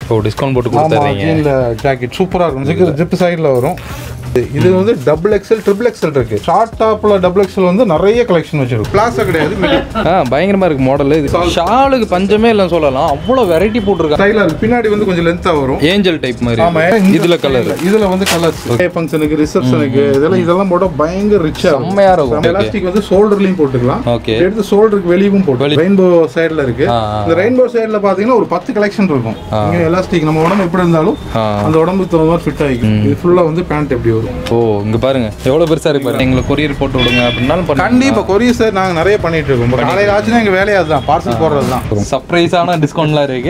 ஓ discount போட்டு ஆமா கொடுத்துறீங்க ஜீன்ல jacket சூப்பரா இருக்கும் ஜிப் ஜிப் சைடுல வரும் இது வந்து டபுள் எக்ஸ்எல் ட்ரிபிள் எக்ஸ்எல் இருக்கு ஷார்ட் டாப்ல டபுள் எக்ஸ்எல் வந்து நிறைய கலெக்ஷன் வச்சிருக்கு பிளாஸா கிடையாது ஆ பயங்கரமா இருக்கு மாடல் இது ஷாலுக்கு பஞ்சமே இல்லைன்னு சொல்லலாம் அவ்வளோ வெரைட்டி போட்டிருக்காங்க ஸ்டைலா இருக்கு பின்னாடி வந்து கொஞ்சம் லென்த்தா வரும் ஏஞ்சல் டைப் ஆமா மாதிரி இந்த இதுல கலர் style ல. இதுல வந்து கலர்ஸ் ஃபங்க்ஷனுக்கு ரிசப்ஷனுக்கு இதெல்லாம் இதெல்லாம் போட்டா பயங்கர ரிச்சா செம்மையா இருக்கும் எலாஸ்டிக் வந்து ஷோல்டர்லயும் போட்டுக்கலாம் ஓகே எடுத்து ஷோல்டருக்கு வெளியவும் போட்டு ரெயின்போ சைடுல இருக்கு ஆ, ஆ. இந்த ரெயின்போ சைடுல பாத்தீங்கன்னா ஒரு பத்து கலெக்ஷன் இருக்கும் இங்க எலாஸ்டிக் நம்ம உடம்பு எப்படி இருந்தாலும் ஆ. அந்த உடம்புக்கு தகுந்த மாதிரி ஃபிட் ஆகிக்கும் இது ஃபுல்லா வந்து பேண்ட் எப்படி வரும் ஓ இங்க பாருங்க எவ்வளவு பெருசா இருக்கு பாருங்க எங்களுக்கு கொரியர் போட்டு விடுங்க அப்படின்னாலும் பண்ணி கண்டிப்பா கொரியர் சார் நாங்க நிறைய பண்ணிட்டு இருக்கோம் இப்ப காலையில ஆச்சுன்னா எங்க வேலையா அதுதான் பார்சல் போடுறது தான் சர்ப்ரைஸான டிஸ்கவுண்ட்லாம் இருக்கு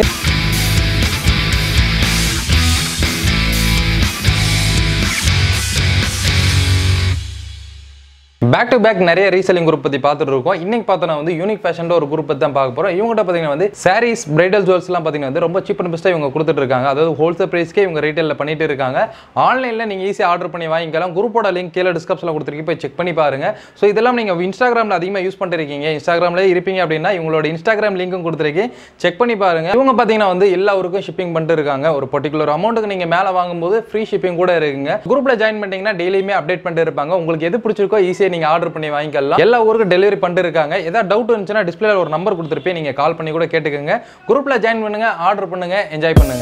பேக் டு பேக் நிறைய ரீசெல்லிங் குரூப் பத்தி பார்த்துட்டு இருக்கோம் இன்னைக்கு பார்த்தோன்னா வந்து யூனிக் ஃபேஷன் ஒரு குரூப் பத்தி தான் பார்க்க போறோம் இவங்ககிட்ட பார்த்தீங்கன்னா வந்து சாரீஸ் பிரைடல் ஜுவல்ஸ்லாம் பார்த்தீங்கன்னா வந்து ரொம்ப சீப் அண்ட் பெஸ்ட்டாக இவங்க கொடுத்துட்டு இருக்காங்க அதாவது ஹோல்சேல் ப்ரைஸ்க்கே இவங்க ரீட்டைலில் பண்ணிட்டு இருக்காங்க ஆன்லைனில் நீங்கள் ஈஸியாக ஆர்டர் பண்ணி வாங்கிக்கலாம் குரூப்போட லிங்க் கீழே டிஸ்கிரிப்ஷனில் கொடுத்துருக்கு போய் செக் பண்ணி பாருங்க ஸோ இதெல்லாம் நீங்கள் இன்ஸ்டாகிராமில் அதிகமாக யூஸ் பண்ணிட்டு இருக்கீங்க இன்ஸ்டாகிராமில் இருப்பீங்க அப்படின்னா இவங்களோட இன்ஸ்டாகிராம் லிங்க்கும் கொடுத்துருக்கேன் செக் பண்ணி பாருங்க இவங்க பார்த்தீங்கன்னா வந்து எல்லா ஊருக்கும் ஷிப்பிங் பண்ணிட்டு இருக்காங்க ஒரு பர்டிகுலர் அமௌண்ட்டுக்கு நீங்கள் மேலே வாங்கும்போது ஃப்ரீ ஷிப்பிங் கூட இருக்குங்க குரூப்பில் ஜாயின் பண்ணிட்டீங்கன்னா டெய்லியுமே அப்டேட் பண்ணிட்டு இருப்பாங்க உங்களுக்கு எது பிடிச்சிருக்கோ ஈஸியாக நீங்கள் ஆர்டர் பண்ணி வாங்கிக்கலாம் எல்லா ஊருக்கும் டெலிவரி பண்ணிட்டு இருக்காங்க ஏதாவது டவுட் இருந்துச்சுன்னா டிஸ்பிளேல ஒரு நம்பர் கொடுத்துருப்பேன் நீங்கள் கால் பண்ணி கூட கேட்டுக்கோங்க குரூப்பில் ஜாயின் பண்ணுங்க ஆர்டர் பண்ணுங்க என்ஜாய் பண்ணுங்க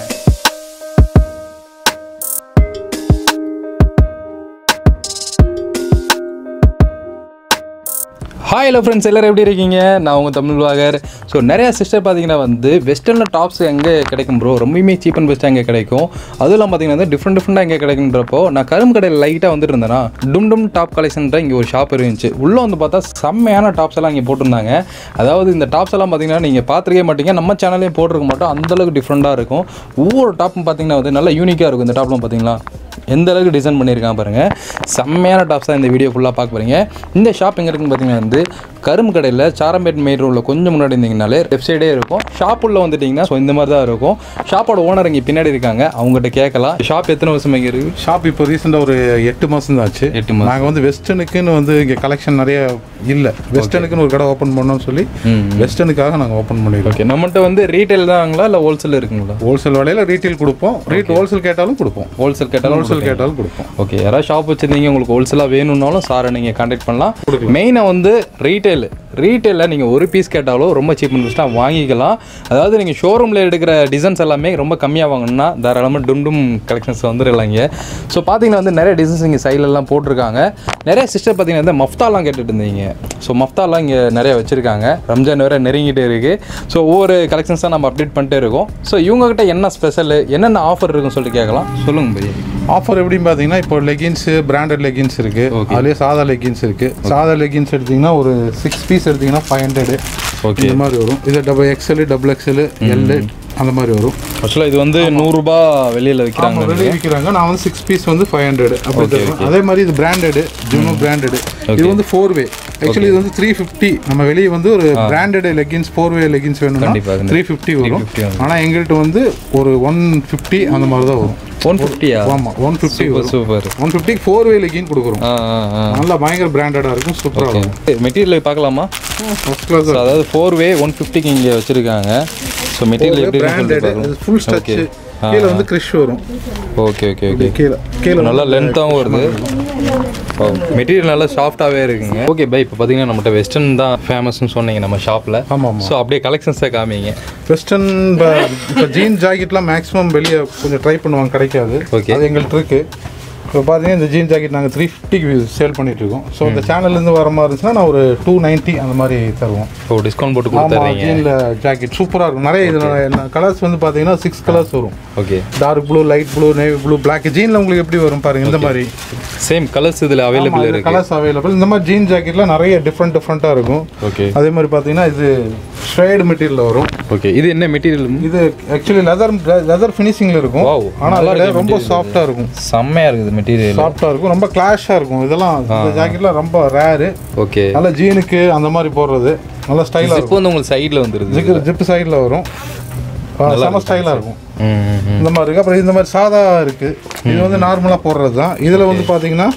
ஹாய் ஹலோ ஃப்ரெண்ட்ஸ் எல்லாரும் எப்படி இருக்கீங்க நான் உங்கள் தமிழ் வாகர் ஸோ நிறைய சிஸ்டர் பார்த்தீங்கன்னா வந்து வெஸ்டர்னில் டாப்ஸ் எங்கே கிடைக்கும் ப்ரோ ரொம்பவுமே சீப் அண்ட் பெஸ்ட்டாக எங்கே கிடைக்கும் அதெல்லாம் பார்த்தீங்கன்னா வந்து டிஃப்ரெண்ட் டிஃப்ரெண்ட்டாக எங்கே கிடைக்குன்றப்போ நான் கரும்பு கடையில் லைட்டாக வந்துட்டு இருந்தேன்னா டும் டும் டாப் கலெக்ஷன் இங்கே ஒரு ஷாப் இருந்துச்சு உள்ளே வந்து பார்த்தா செம்மையான டாப்ஸ் எல்லாம் இங்கே போட்டிருந்தாங்க அதாவது இந்த டாப்ஸ் எல்லாம் பார்த்தீங்கன்னா நீங்கள் பார்த்துருக்கே மாட்டீங்க நம்ம சேனல்லையும் போட்டிருக்க மாட்டோம் அந்தளவுக்கு டிஃப்ரெண்ட்டாக இருக்கும் ஒவ்வொரு டாப்பும் பார்த்தீங்கன்னா வந்து நல்லா யூனிக்காக இருக்கும் இந்த டாப்லாம் பார்த்தீங்களா எந்த அளவுக்கு டிசைன் பண்ணியிருக்கான் பாருங்க செம்மையான டாப்ஸ் தான் இந்த வீடியோ ஃபுல்லாக பார்க்க போறீங்க இந்த ஷாப் எங்கே இருக்குன்னு பார்த்தீங்கன்னா வந்து கரும்பு கடையில் சாரம்பேட் மெயின் ரோடில் கொஞ்சம் முன்னாடி இருந்தீங்கனாலே லெஃப்ட் சைடே இருக்கும் ஷாப் உள்ள வந்துட்டீங்கன்னா ஸோ இந்த மாதிரி தான் இருக்கும் ஷாப்போட ஓனர் இங்கே பின்னாடி இருக்காங்க அவங்ககிட்ட கேட்கலாம் ஷாப் எத்தனை வருஷம் இங்கே இருக்கு ஷாப் இப்போ ரீசெண்டாக ஒரு எட்டு மாதம் தான் ஆச்சு எட்டு மாசம். நாங்கள் வந்து வெஸ்டர்னுக்குன்னு வந்து இங்கே கலெக்ஷன் நிறைய இல்லை வெஸ்டர்னுக்குன்னு ஒரு கடை ஓப்பன் பண்ணோம்னு சொல்லி வெஸ்டர்னுக்காக நாங்கள் ஓப்பன் பண்ணியிருக்கோம் ஓகே நம்மகிட்ட வந்து ரீட்டைல் தாங்களா இல்லை ஹோல்சேல் இருக்குங்களா ஹோல்சேல் விலையில ரீட்டைல் கொடுப்போம் ரீட் ஹோல்சேல் கேட்டாலும் கொடுப்போம் ஹோல்சேல் கேட்டாலும் ஹோல்சேல் கேட்டாலும் கொடுப்போம் ஓகே யாராவது ஷாப் வச்சிருந்தீங்க உங்களுக்கு ஹோல்சேலாக வேணும்னாலும் சாரை நீங்கள் கான்டாக்ட் பண்ணலாம் மெயினாக வந்து ரீட்டைல் ரீட்டைலில் நீங்கள் ஒரு பீஸ் கேட்டாலும் ரொம்ப சீப் அண்ட் பெஸ்ட்டாக வாங்கிக்கலாம் அதாவது நீங்கள் ஷோரூமில் எடுக்கிற டிசைன்ஸ் எல்லாமே ரொம்ப கம்மியாக வாங்கணும்னா தாராளமாக டும் டும் கலெக்ஷன்ஸ் வந்துடலாம் இங்கே ஸோ பார்த்தீங்கன்னா வந்து நிறைய டிசைன்ஸ் இங்கே சைட்லலாம் போட்டிருக்காங்க நிறைய சிஸ்டர் பார்த்தீங்கன்னா இந்த மஃப்தாலாம் கேட்டுட்டு இருந்தீங்க ஸோ மஃப்தாலாம் இங்கே நிறைய வச்சுருக்காங்க ரம்ஜான் வேறு நெருங்கிட்டே இருக்குது ஸோ ஒவ்வொரு கலெக்ஷன்ஸாக நம்ம அப்டேட் பண்ணிட்டே இருக்கோம் ஸோ இவங்ககிட்ட என்ன ஸ்பெஷல் என்னென்ன ஆஃபர் இருக்குன்னு சொல்லிட்டு கேட்கலாம் சொல்லுங்கள் பையன் ஆஃபர் எப்படின்னு பார்த்தீங்கன்னா இப்போ லெகின்ஸ் பிராண்டட் லெகின்ஸ் இருக்கு அதுலேயே சாதா லெகின்ஸ் இருக்கு சாதா லெகின்ஸ் எடுத்தீங்கன்னா ஒரு சிக்ஸ் பீஸ் எடுத்தீங்கன்னா ஃபைவ் ஹண்ட்ரட் Okay. இந்த மாதிரி வரும் இது double XL double XL L அந்த மாதிரி வரும் ஆக்சுவலாக இது வந்து நூறுரூபா வெளியில் விற்கிறாங்க ஆமா, வெளியே விற்கிறாங்க நான் வந்து சிக்ஸ் பீஸ் வந்து ஃபைவ் ஹண்ட்ரட் அப்படி தருவேன் அதே மாதிரி இது பிராண்டட் ஜூனோ பிராண்டட் இது வந்து ஃபோர் வே ஆக்சுவலி இது வந்து த்ரீ ஃபிஃப்டி நம்ம வெளியே வந்து ஒரு branded leggings four way leggings வேணும்னா கண்டிப்பா, கண்டிப்பா. த்ரீ ஃபிஃப்டி வரும் 350 வரும். ஆனால் எங்கள்கிட்ட வந்து ஒரு ஒன் ஃபிஃப்டி அந்த மாதிரி தான் வரும் ஒன் ஃபிஃப்டியா ஆமாம் ஒன் ஃபிஃப்டி வரும் சூப்பர் ஒன் ஃபிஃப்டிக்கு ஃபோர் வே லெகின் கொடுக்குறோம் ஆ ஆ ஆ நல்லா பயங்கர பிராண்டடாக இருக்கும் சூப்பராக இருக்கும் மெட்டீரியல் பார்க்கலாமா ஃபர்ஸ்ட் கிளாஸ் ஸோ அதாவது ஃபோர் வே ஒன் ஃபிஃப்டிக்கு இங்கே வச்சிருக்காங்க ஸோ மெட்டீரியல் எப்படி பிராண்டட் ஃபுல் ஸ்டச் கீழே வந்து கிறிஷ் வரும் ஓகே ஓகே ஓகே கீழே கீழே நல்லா லென்த்தாகவும் வருது மெட்டீரியல் நல்லா சாஃப்டாகவே இருக்குங்க ஓகே பை இப்போ பார்த்தீங்கன்னா நம்மகிட்ட வெஸ்டர்ன் தான் ஃபேமஸ்னு சொன்னீங்க நம்ம ஷாப்பில் ஆமாம் ஆமாம் ஸோ அப்படியே கலெக்ஷன்ஸை காமிங்க வெஸ்டர்ன் இப்போ ஜீன் ஜாக்கெட்லாம் மேக்ஸிமம் வெளியே கொஞ்சம் ட்ரை பண்ணுவாங்க கிடைக்காது Okay. அது எங்கள்கிட்ட இருக்கு இப்போ பார்த்தீங்கன்னா இந்த ஜீன் ஜாக்கெட் நாங்கள் த்ரீ ஃபிஃப்டிக்கு சேல் பண்ணிட்டு இருக்கோம் ஸோ இந்த சேனல்லேருந்து வர மாதிரி இருந்துச்சுன்னா நான் ஒரு டூ நைன்ட்டி அந்த மாதிரி தருவோம் ஓ டிஸ்கவுண்ட் போட்டு ஆமாம் கொடுத்துட்றீங்க ஜீனில் ஜாக்கெட் சூப்பராக இருக்கும் நிறைய இதில் கலர்ஸ் வந்து பார்த்தீங்கன்னா சிக்ஸ் கலர்ஸ் வரும் okay dark blue light blue navy blue black ஜீனில் உங்களுக்கு எப்படி வரும் பாருங்க இந்த மாதிரி சேம் கலர்ஸ் இதில் அவைலபிள் இருக்கு கலர்ஸ் அவைலபிள் இந்த மாதிரி ஜீன் ஜாக்கெட்லாம் நிறைய டிஃப்ரெண்ட் டிஃப்ரெண்ட்டாக இருக்கும் ஓகே அதே மாதிரி பார்த்தீங்கன்னா இது ஷ்ரேடு மெட்டீரியல் வரும் ஓகே இது என்ன மெட்டீரியல் இது ஆக்சுவலி லெதர் லெதர் ஃபினிஷிங்கில் இருக்கும் Wow, ஆனால் நல்லா அதில் இருக்கு ரொம்ப சாஃப்டாக இருக்கும் செம்மையாக இருக்குது மெட்டீரியல் சாஃப்டாக இருக்கும் ரொம்ப கிளாஷாக இருக்கும் இதெல்லாம் இந்த ஜாக்கெட்லாம் ரொம்ப ரேரு ஓகே நல்ல ஜீனுக்கு அந்த மாதிரி போடுறது நல்ல ஸ்டைலாக இருக்கும் இப்போ வந்து உங்களுக்கு சைடில் வந்துருது ஜிப்பு ஜிப்பு சைடில் வரும் ஆ, செம ஸ்டைலாக இருக்கும் ம் ம், ம் இந்த மாதிரி இருக்கு அப்புறம் இந்த மாதிரி சாதா இருக்கு இது வந்து நார்மலாக போடுறது தான் இதில் வந்து பார்த்தீங்கன்னா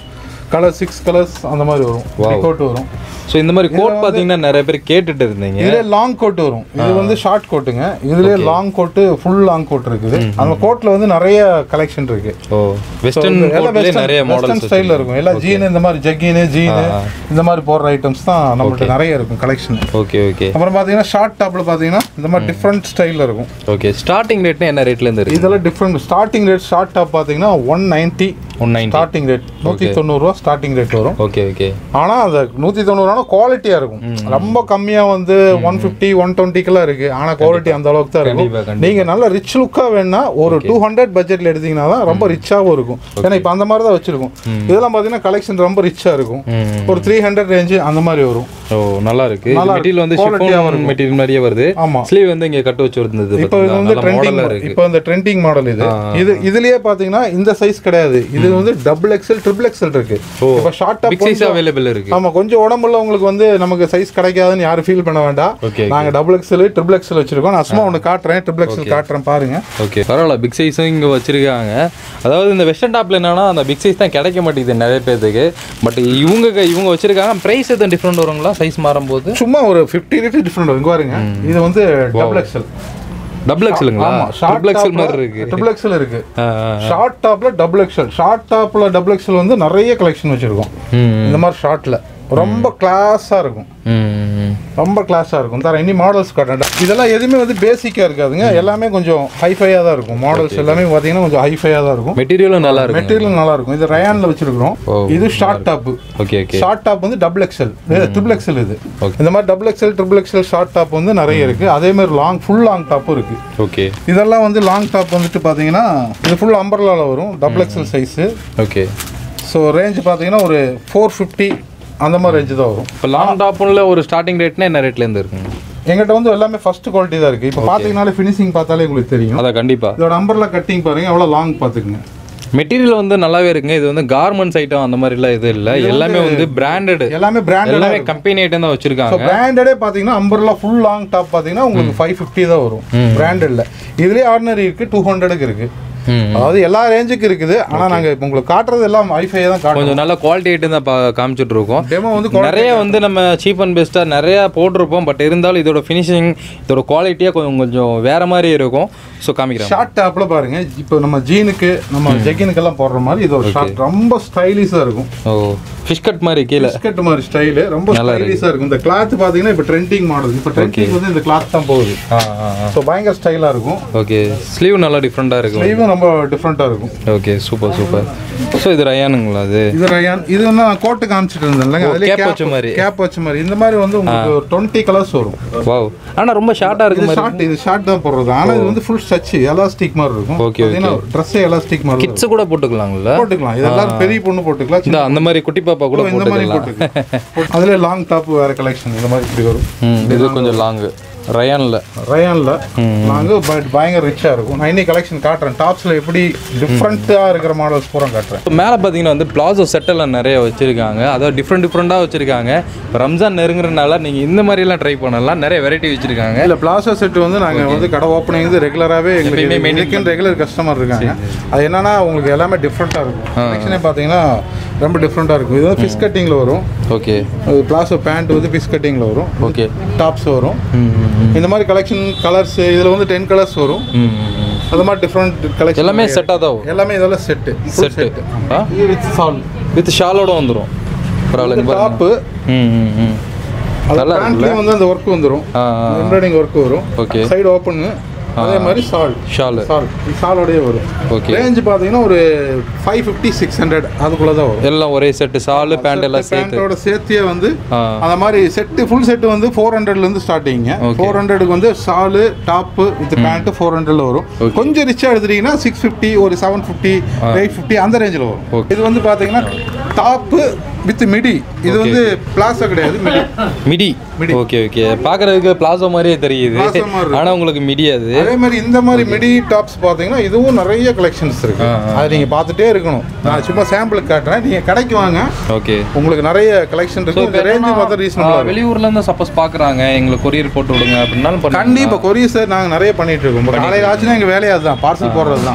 கலர் சிக்ஸ் கலர்ஸ் அந்த மாதிரி வரும் கோட் வரும் ஸோ இந்த மாதிரி கோட் பார்த்தீங்கன்னா நிறைய பேர் கேட்டுட்டு இருந்தீங்க இதுல லாங் கோட் வரும் இது வந்து ஷார்ட் கோட்டுங்க இதுலயே long coat full long coat இருக்குது அந்த கோட்ல வந்து நிறைய கலெக்ஷன் இருக்கு ஓ வெஸ்டர்ன் கோட்லேயே நிறைய வெஸ்டர்ன் மாடல்ஸ் ஸ்டைல்ல இருக்கும் எல்லாம் ஜீன் இந்த மாதிரி ஜக்கின் ஜீன் இந்த மாதிரி போடுற ஐட்டம்ஸ் தான் நம்மள்ட்ட நிறைய இருக்கும் கலெக்ஷன் ஓகே ஓகே அப்புறம் பாத்தீங்கன்னா ஷார்ட் டாப்ல பாத்தீங்கன்னா இந்த மாதிரி டிஃப்ரெண்ட் ஸ்டைல்ல இருக்கும் ஓகே ஸ்டார்டிங் ரேட்னா என்ன ரேட்லேருந்து இருக்கு இதெல்லாம் different starting rate short top பாத்தீங்கன்னா one ninety one ninety starting rate நூற்றி தொண்ணூறுரூவா ஸ்டார்டிங் ரேட் வரும் ஓகே ஓகே ஆனால் அந்த நூற்றி தொண்ணூறுவானா குவாலிட்டியாக இருக்கும் ரொம்ப கம்மியாக வந்து ஒன் ஃபிஃப்டி ஒன் டுவெண்ட்டிக்கெல்லாம் இருக்குது ஆனால் குவாலிட்டி அந்த அளவுக்கு தான் கண்டிப்பா, இருக்கும் கண்டிப்பா. நீங்கள் நல்ல ரிச் லுக்காக வேணா ஒரு டூ ஹண்ட்ரட் பட்ஜெட்டில் எடுத்தீங்கன்னா தான் ரொம்ப ரிச்சாகவும் இருக்கும் ஏன்னா இப்போ அந்த மாதிரி தான் வச்சிருக்கும் இதெல்லாம் பார்த்தீங்கன்னா கலெக்ஷன் ரொம்ப ரிச்சாக இருக்கும் ம் ஒரு த்ரீ ஹண்ட்ரட் ரேஞ்சு அந்த மாதிரி வரும் ஓ நல்லா இருக்கு நல்லா மெட்டீரியல் வந்து quality ஆவும் ஷிஃபான் மெட்டீரியல் மாதிரியே வருது ஆமாம் ஸ்லீவ் வந்து இங்க கட்டு வச்சு இருந்தது இப்போ இது வந்து ட்ரெண்டிங் மாடலா இருக்கு இப்போ இந்த ட்ரெண்டிங் மாடல் இது இது இதுலயே பாத்தீங்கன்னா இந்த சைஸ் கிடையாது இது வந்து டபுள் எக்ஸ்எல் ட்ரிபிள் எக்ஸ்எல் இருக்கு இப்போ ஷார்ட் பிக் சைஸ் அவைலபிள் இருக்கு ஆமா கொஞ்சம் உடம்புல உங்களுக்கு வந்து நமக்கு சைஸ் கிடைக்காதுன்னு யாரும் ஃபீல் பண்ண வேண்டாம் ஓகே நாங்க டபுள் எக்ஸ்எல் ட்ரிபிள் எக்ஸ்எல் வச்சிருக்கோம் நான் சும்மா ஒன்று காட்டுறேன் ட்ரிபிள் எக்ஸ்எல் காட்டுறேன் பாருங்க ஓகே பரவாயில்ல பிக் சைஸும் இங்கே வச்சிருக்காங்க அதாவது இந்த வெஸ்டர்ன் டாப்ல என்னன்னா அந்த பிக் சைஸ் தான் கிடைக்க மாட்டேங்குது நிறைய பேர்த்துக்கு பட் இவங்க க- இவங்க வச்சிருக்காங்க ப்ரைஸ் எதுவும் டிஃப்ரெண்ட் வருங்களா சைஸ் மாறும்போது சும்மா ஒரு ஃபிஃப்டி லிட்டர் டிஃப்ரெண்ட் இங்க பாருங்க இது வந்து டபுள் எக்ஸ்எல் டபுள் எக்ஸலுங்களா ஆமா ஷார்ட் ட்ரிபிள் எக்ஸல் மாதிரி இருக்கு ட்ரிபிள் எக்ஸ்எல் இருக்கு ஆ, ஆ. ஷார்ட் டாப்ல டபுள் எக்ஸ்எல் ஷார்ட் டாப்ல டபுள் எக்ஸ்எல் வந்து நிறைய கலெக்ஷன் வச்சிருக்கோம் ம் இந்த மாதிரி ஷார்ட்ல ரொம்ப கிளாஸா இருக்கும் ம், ம் ரொம்ப கிளாஸாக இருக்கும் தர இனி மாடல்ஸ் காட்டேன் இதெல்லாம் எதுவுமே வந்து பேசிக்காக இருக்காதுங்க எல்லாமே கொஞ்சம் ஹைஃபையாக தான் இருக்கும் மாடல்ஸ் எல்லாமே பார்த்தீங்கன்னா கொஞ்சம் ஹைஃபையாக தான் இருக்கும் மெட்டீரியலும் நல்லா இருக்கு மெட்டீரியல் நல்லா இருக்கும் இது ரயானில் வச்சிருக்கிறோம் ஓ, இது short top okay okay short top வந்து டபுள் எக்ஸல் ட்ரிபிள் எக்ஸல் இது இந்த மாதிரி double XL triple XL short top வந்து நிறைய இருக்கு அதே மாதிரி லாங் ஃபுல் லாங் டாப்பும் இருக்கு ஓகே இதெல்லாம் வந்து லாங் டாப் வந்துட்டு பார்த்தீங்கன்னா இது ஃபுல் அம்பர்லாவில் வரும் double XL size okay so range பார்த்தீங்கன்னா ஒரு ஃபோர் ஃபிஃப்டி அந்த மாதிரி ரேஞ்சு தான் வரும் இப்போ லாங் டாப்புல ஒரு ஸ்டார்டிங் ரேட்னா என்ன ரேட்லேருந்து இருக்குங்க எங்கிட்ட வந்து எல்லாமே ஃபர்ஸ்ட் குவாலிட்டி தான் இருக்கு இப்போ பார்த்தீங்கன்னாலே ஃபினிஷிங் பார்த்தாலே உங்களுக்கு தெரியும் அதான் கண்டிப்பா இதோட அம்பர்லா கட்டிங் பாருங்க எவ்வளோ லாங் பார்த்துக்குங்க மெட்டீரியல் வந்து நல்லாவே இருக்குங்க இது வந்து கார்மெண்ட்ஸ் ஐட்டம் அந்த மாதிரிலாம் எதுவும் இல்லை எல்லாமே வந்து பிராண்டட் எல்லாமே பிராண்டட் எல்லாமே கம்பெனி ஐட்டம் தான் வச்சிருக்காங்க பிராண்டடே பார்த்தீங்கன்னா அம்பர்லா ஃபுல் லாங் டாப் பார்த்தீங்கன்னா உங்களுக்கு ஃபைவ் ஃபிஃப்டி தான் வரும் பிராண்டட்ல இதுலேயே ஆர்டினரி இருக்கு டூ ஹண்ட்ரடுக்கு இருக்கு ம். அதாவது எல்லா ரேஞ்சுக்கு இருக்குது ஆனால் நாங்கள் இப்போ உங்களுக்கு காட்டுறது எல்லாம் ஐஃபை தான் காட்டுறோம் கொஞ்சம் நல்ல குவாலிட்டி ஐட்டம் தான் பா- காமிச்சிட்டு இருக்கோம் டெமோ வந்து நிறைய வந்து நம்ம சீப் அண்ட் பெஸ்ட்டாக நிறைய போட்டிருப்போம் பட் இருந்தாலும் இதோட ஃபினிஷிங் இதோட குவாலிட்டியாக கொஞ்சம் கொஞ்சம் வேற மாதிரி இருக்கும் ஸோ காமிக்கிறேன் ஷார்ட் டாப்ல பாருங்க இப்போ நம்ம ஜீனுக்கு நம்ம ஜெக்கினுக்கெல்லாம் போடுற மாதிரி இது ஒரு ஷார்ட் ரொம்ப ஸ்டைலிஷாக இருக்கும் ஓ ஃபிஷ் கட் மாதிரி கீழே பிஸ்கட் மாதிரி ஸ்டைலு ரொம்ப ஸ்டைலிஷாக இருக்கும் இந்த கிளாத் பார்த்தீங்கன்னா இப்போ ட்ரெண்டிங் மாடல் இப்போ ட்ரெண்டிங் வந்து இந்த கிளாத் தான் போகுது ஆ ஆ ஸோ பயங்கர ஸ்டைலாக இருக்கும் ஓகே ஸ்லீவ் நல்லா டிஃப்ரெண்ட்டாக இருக்கும் ஸ்லீவும் ரொம்ப டிஃப்ரெண்ட்டாக இருக்கும் ஓகே சூப்பர் சூப்பர் ஸோ இது ரயானுங்களா அது இது ரயான் இது வந்து நான் கோட்டு காமிச்சிட்டு இருந்தேன்லங்க அதுல cap வச்ச மாதிரி. கேப் வச்ச மாதிரி இந்த மாதிரி வந்து உங்களுக்கு ஒரு டுவெண்ட்டி கலர்ஸ் வரும் வாவ் ஆனால் ரொம்ப ஷார்ட்டாக இருக்கு இது மாதிரி ஷார்ட் இது ஷார்ட் தான் போடுறது ஆனால் இது வந்து ஃபுல் ஸ்டச் எலாஸ்டிக் மாதிரி இருக்கும் Okay, பார்த்தீங்கன்னா ட்ரெஸ்ஸே எலாஸ்டிக் மாதிரி இருக்கும். கிட்ஸு கூட போட்டுக்கலாங்களா போட்டுக்கலாம் இது எல்லாரும் பெரிய பொண்ணு போட்டுக்கலாம் இந்த அந்த மாதிரி குட்டி பாப்பா கூட இந்த மாதிரி போட்டுக்கலாம் போட்டுக்கலாம் அதுல லாங் டாப் வேற கலெக்ஷன் இந்த மாதிரி இப்படி வரும் ம் இது கொஞ்சம் லாங்கு ரயானில் ரயான்ல நாங்க பட் பயங்கர ரிச்சா இருக்கும் நான் இன்னைக்கு கலெக்ஷன் காட்டுறேன் டாப்ஸ்ல எப்படி டிஃப்ரெண்டா இருக்கிற மாடல்ஸ் பூரா காட்டுறேன் இப்போ மேலே பார்த்தீங்கன்னா வந்து பிளாசோ செட்டெல்லாம் நிறைய வச்சுருக்காங்க அதாவது டிஃப்ரெண்ட் டிஃப்ரெண்ட்டாக வச்சுருக்காங்க இப்போ ரம்ஜான் நெருங்குறனால நீங்கள் இந்த மாதிரிலாம் ட்ரை பண்ணலாம் நிறைய வெரைட்டி வச்சுருக்காங்க இல்ல பிளாசா செட் வந்து நாங்க வந்து கடை ஓப்பனிங் வந்து ரெகுலராகவே எங்களுக்கு மெயின்டைன் ரெகுலர் கஸ்டமர் இருக்காங்க அது என்னன்னா உங்களுக்கு எல்லாமே டிஃப்ரெண்டா இருக்கும் கலெக்ஷனே பாத்தீங்கன்னா ரொம்ப டிஃப்ரெண்டா இருக்கும் இது வந்து ஃபிஷ் கட்டிங்ல வரும் ஓகே பிளாசோ பேண்ட் வந்து ஃபிஷ் கட்டிங்ல வரும் ஓகே டாப்ஸ் வரும் ம் ம், ம். இந்த மாதிரி கலெக்ஷன் கலர்ஸ் இதுல வந்து டென் கலர்ஸ் வரும் ம் ம், ம். அது மாதிரி டிஃப்ரெண்ட் கலெக்ஷன் எல்லாமே செட்டாக தான் வரும் எல்லாமே இதெல்லாம் செட்டு செட்டு ஆ இது வித் சால் வித் ஷாலோட வந்துடும் பரவாயில்ல பாருங்க டாப்பு ம் ம் ம் அது பேண்ட்லயும் வந்து அந்த ஒர்க் வந்துரும் ஆ ஆ எம்ப்ராய்டிங் ஒர்க் வரும் ஓகே சைடு ஓப்பன் அதே மாதிரி சால் ஷாலு சால் சாலோடய வரும் ஓகே ரேஞ்ச் பார்த்தீங்கன்னா ஒரு ஃபைவ் ஃபிஃப்டி சிக்ஸ் ஹண்ட்ரட் அதுக்குள்ள தான் வரும் எல்லாம் ஒரே செட்டு ஷாலு பேண்ட் எல்லாம் சேர்த்து பேண்ட்டோட சேர்த்தியே வந்து ஆ அந்த மாதிரி செட்டு ஃபுல் செட்டு வந்து ஃபோர் ஹண்ட்ரட்லேருந்து ஸ்டார்டிங்க ஃபோர் ஹண்ட்ரடுக்கு வந்து shawl top with pant four ஹண்ட்ரட்ல வரும் கொஞ்சம் ரிச்சாக எடுத்துட்டீங்கன்னா சிக்ஸ் ஃபிஃப்டி ஒரு செவன் ஃபிஃப்டி எயிட் ஃபிஃப்டி அந்த ரேஞ்சில் வரும் Okay. இது வந்து பார்த்தீங்கன்னா டாப்பு வித் மிடி இது வந்து பிளாஸோ கிடையாது மிடி மிடி ஓகே ஓகே பார்க்கறதுக்கு பிளாசோ மாதிரியே தெரியுது Plazo மாதிரி இருக்கு. ஆனால் உங்களுக்கு மிடி அது அதே மாதிரி இந்த மாதிரி மிடி டாப்ஸ் பார்த்தீங்கன்னா இதுவும் நிறைய கலெக்ஷன்ஸ் இருக்கு அதை நீங்கள் பார்த்துட்டே இருக்கணும் நான் சும்மா சாம்பிளுக்கு காட்டுறேன் நீங்கள் கடைக்கு வாங்க ஓகே உங்களுக்கு நிறைய கலெக்ஷன் இருக்கு இந்த ரேஞ்சு பார்த்தா ரீசனபிளாக வெளியூர்ல இருந்து சப்போஸ் பாக்குறாங்க எங்களுக்கு கொரியர் போட்டு விடுங்க அப்படின்னாலும் பண்ணுங்க கண்டிப்பாக கொரியர் சார் நாங்கள் நிறைய பண்ணிட்டு இருக்கோம் காலையில் ஆச்சுன்னா எங்கள் வேலையே அதுதான் பார்சல் போடுறது தான்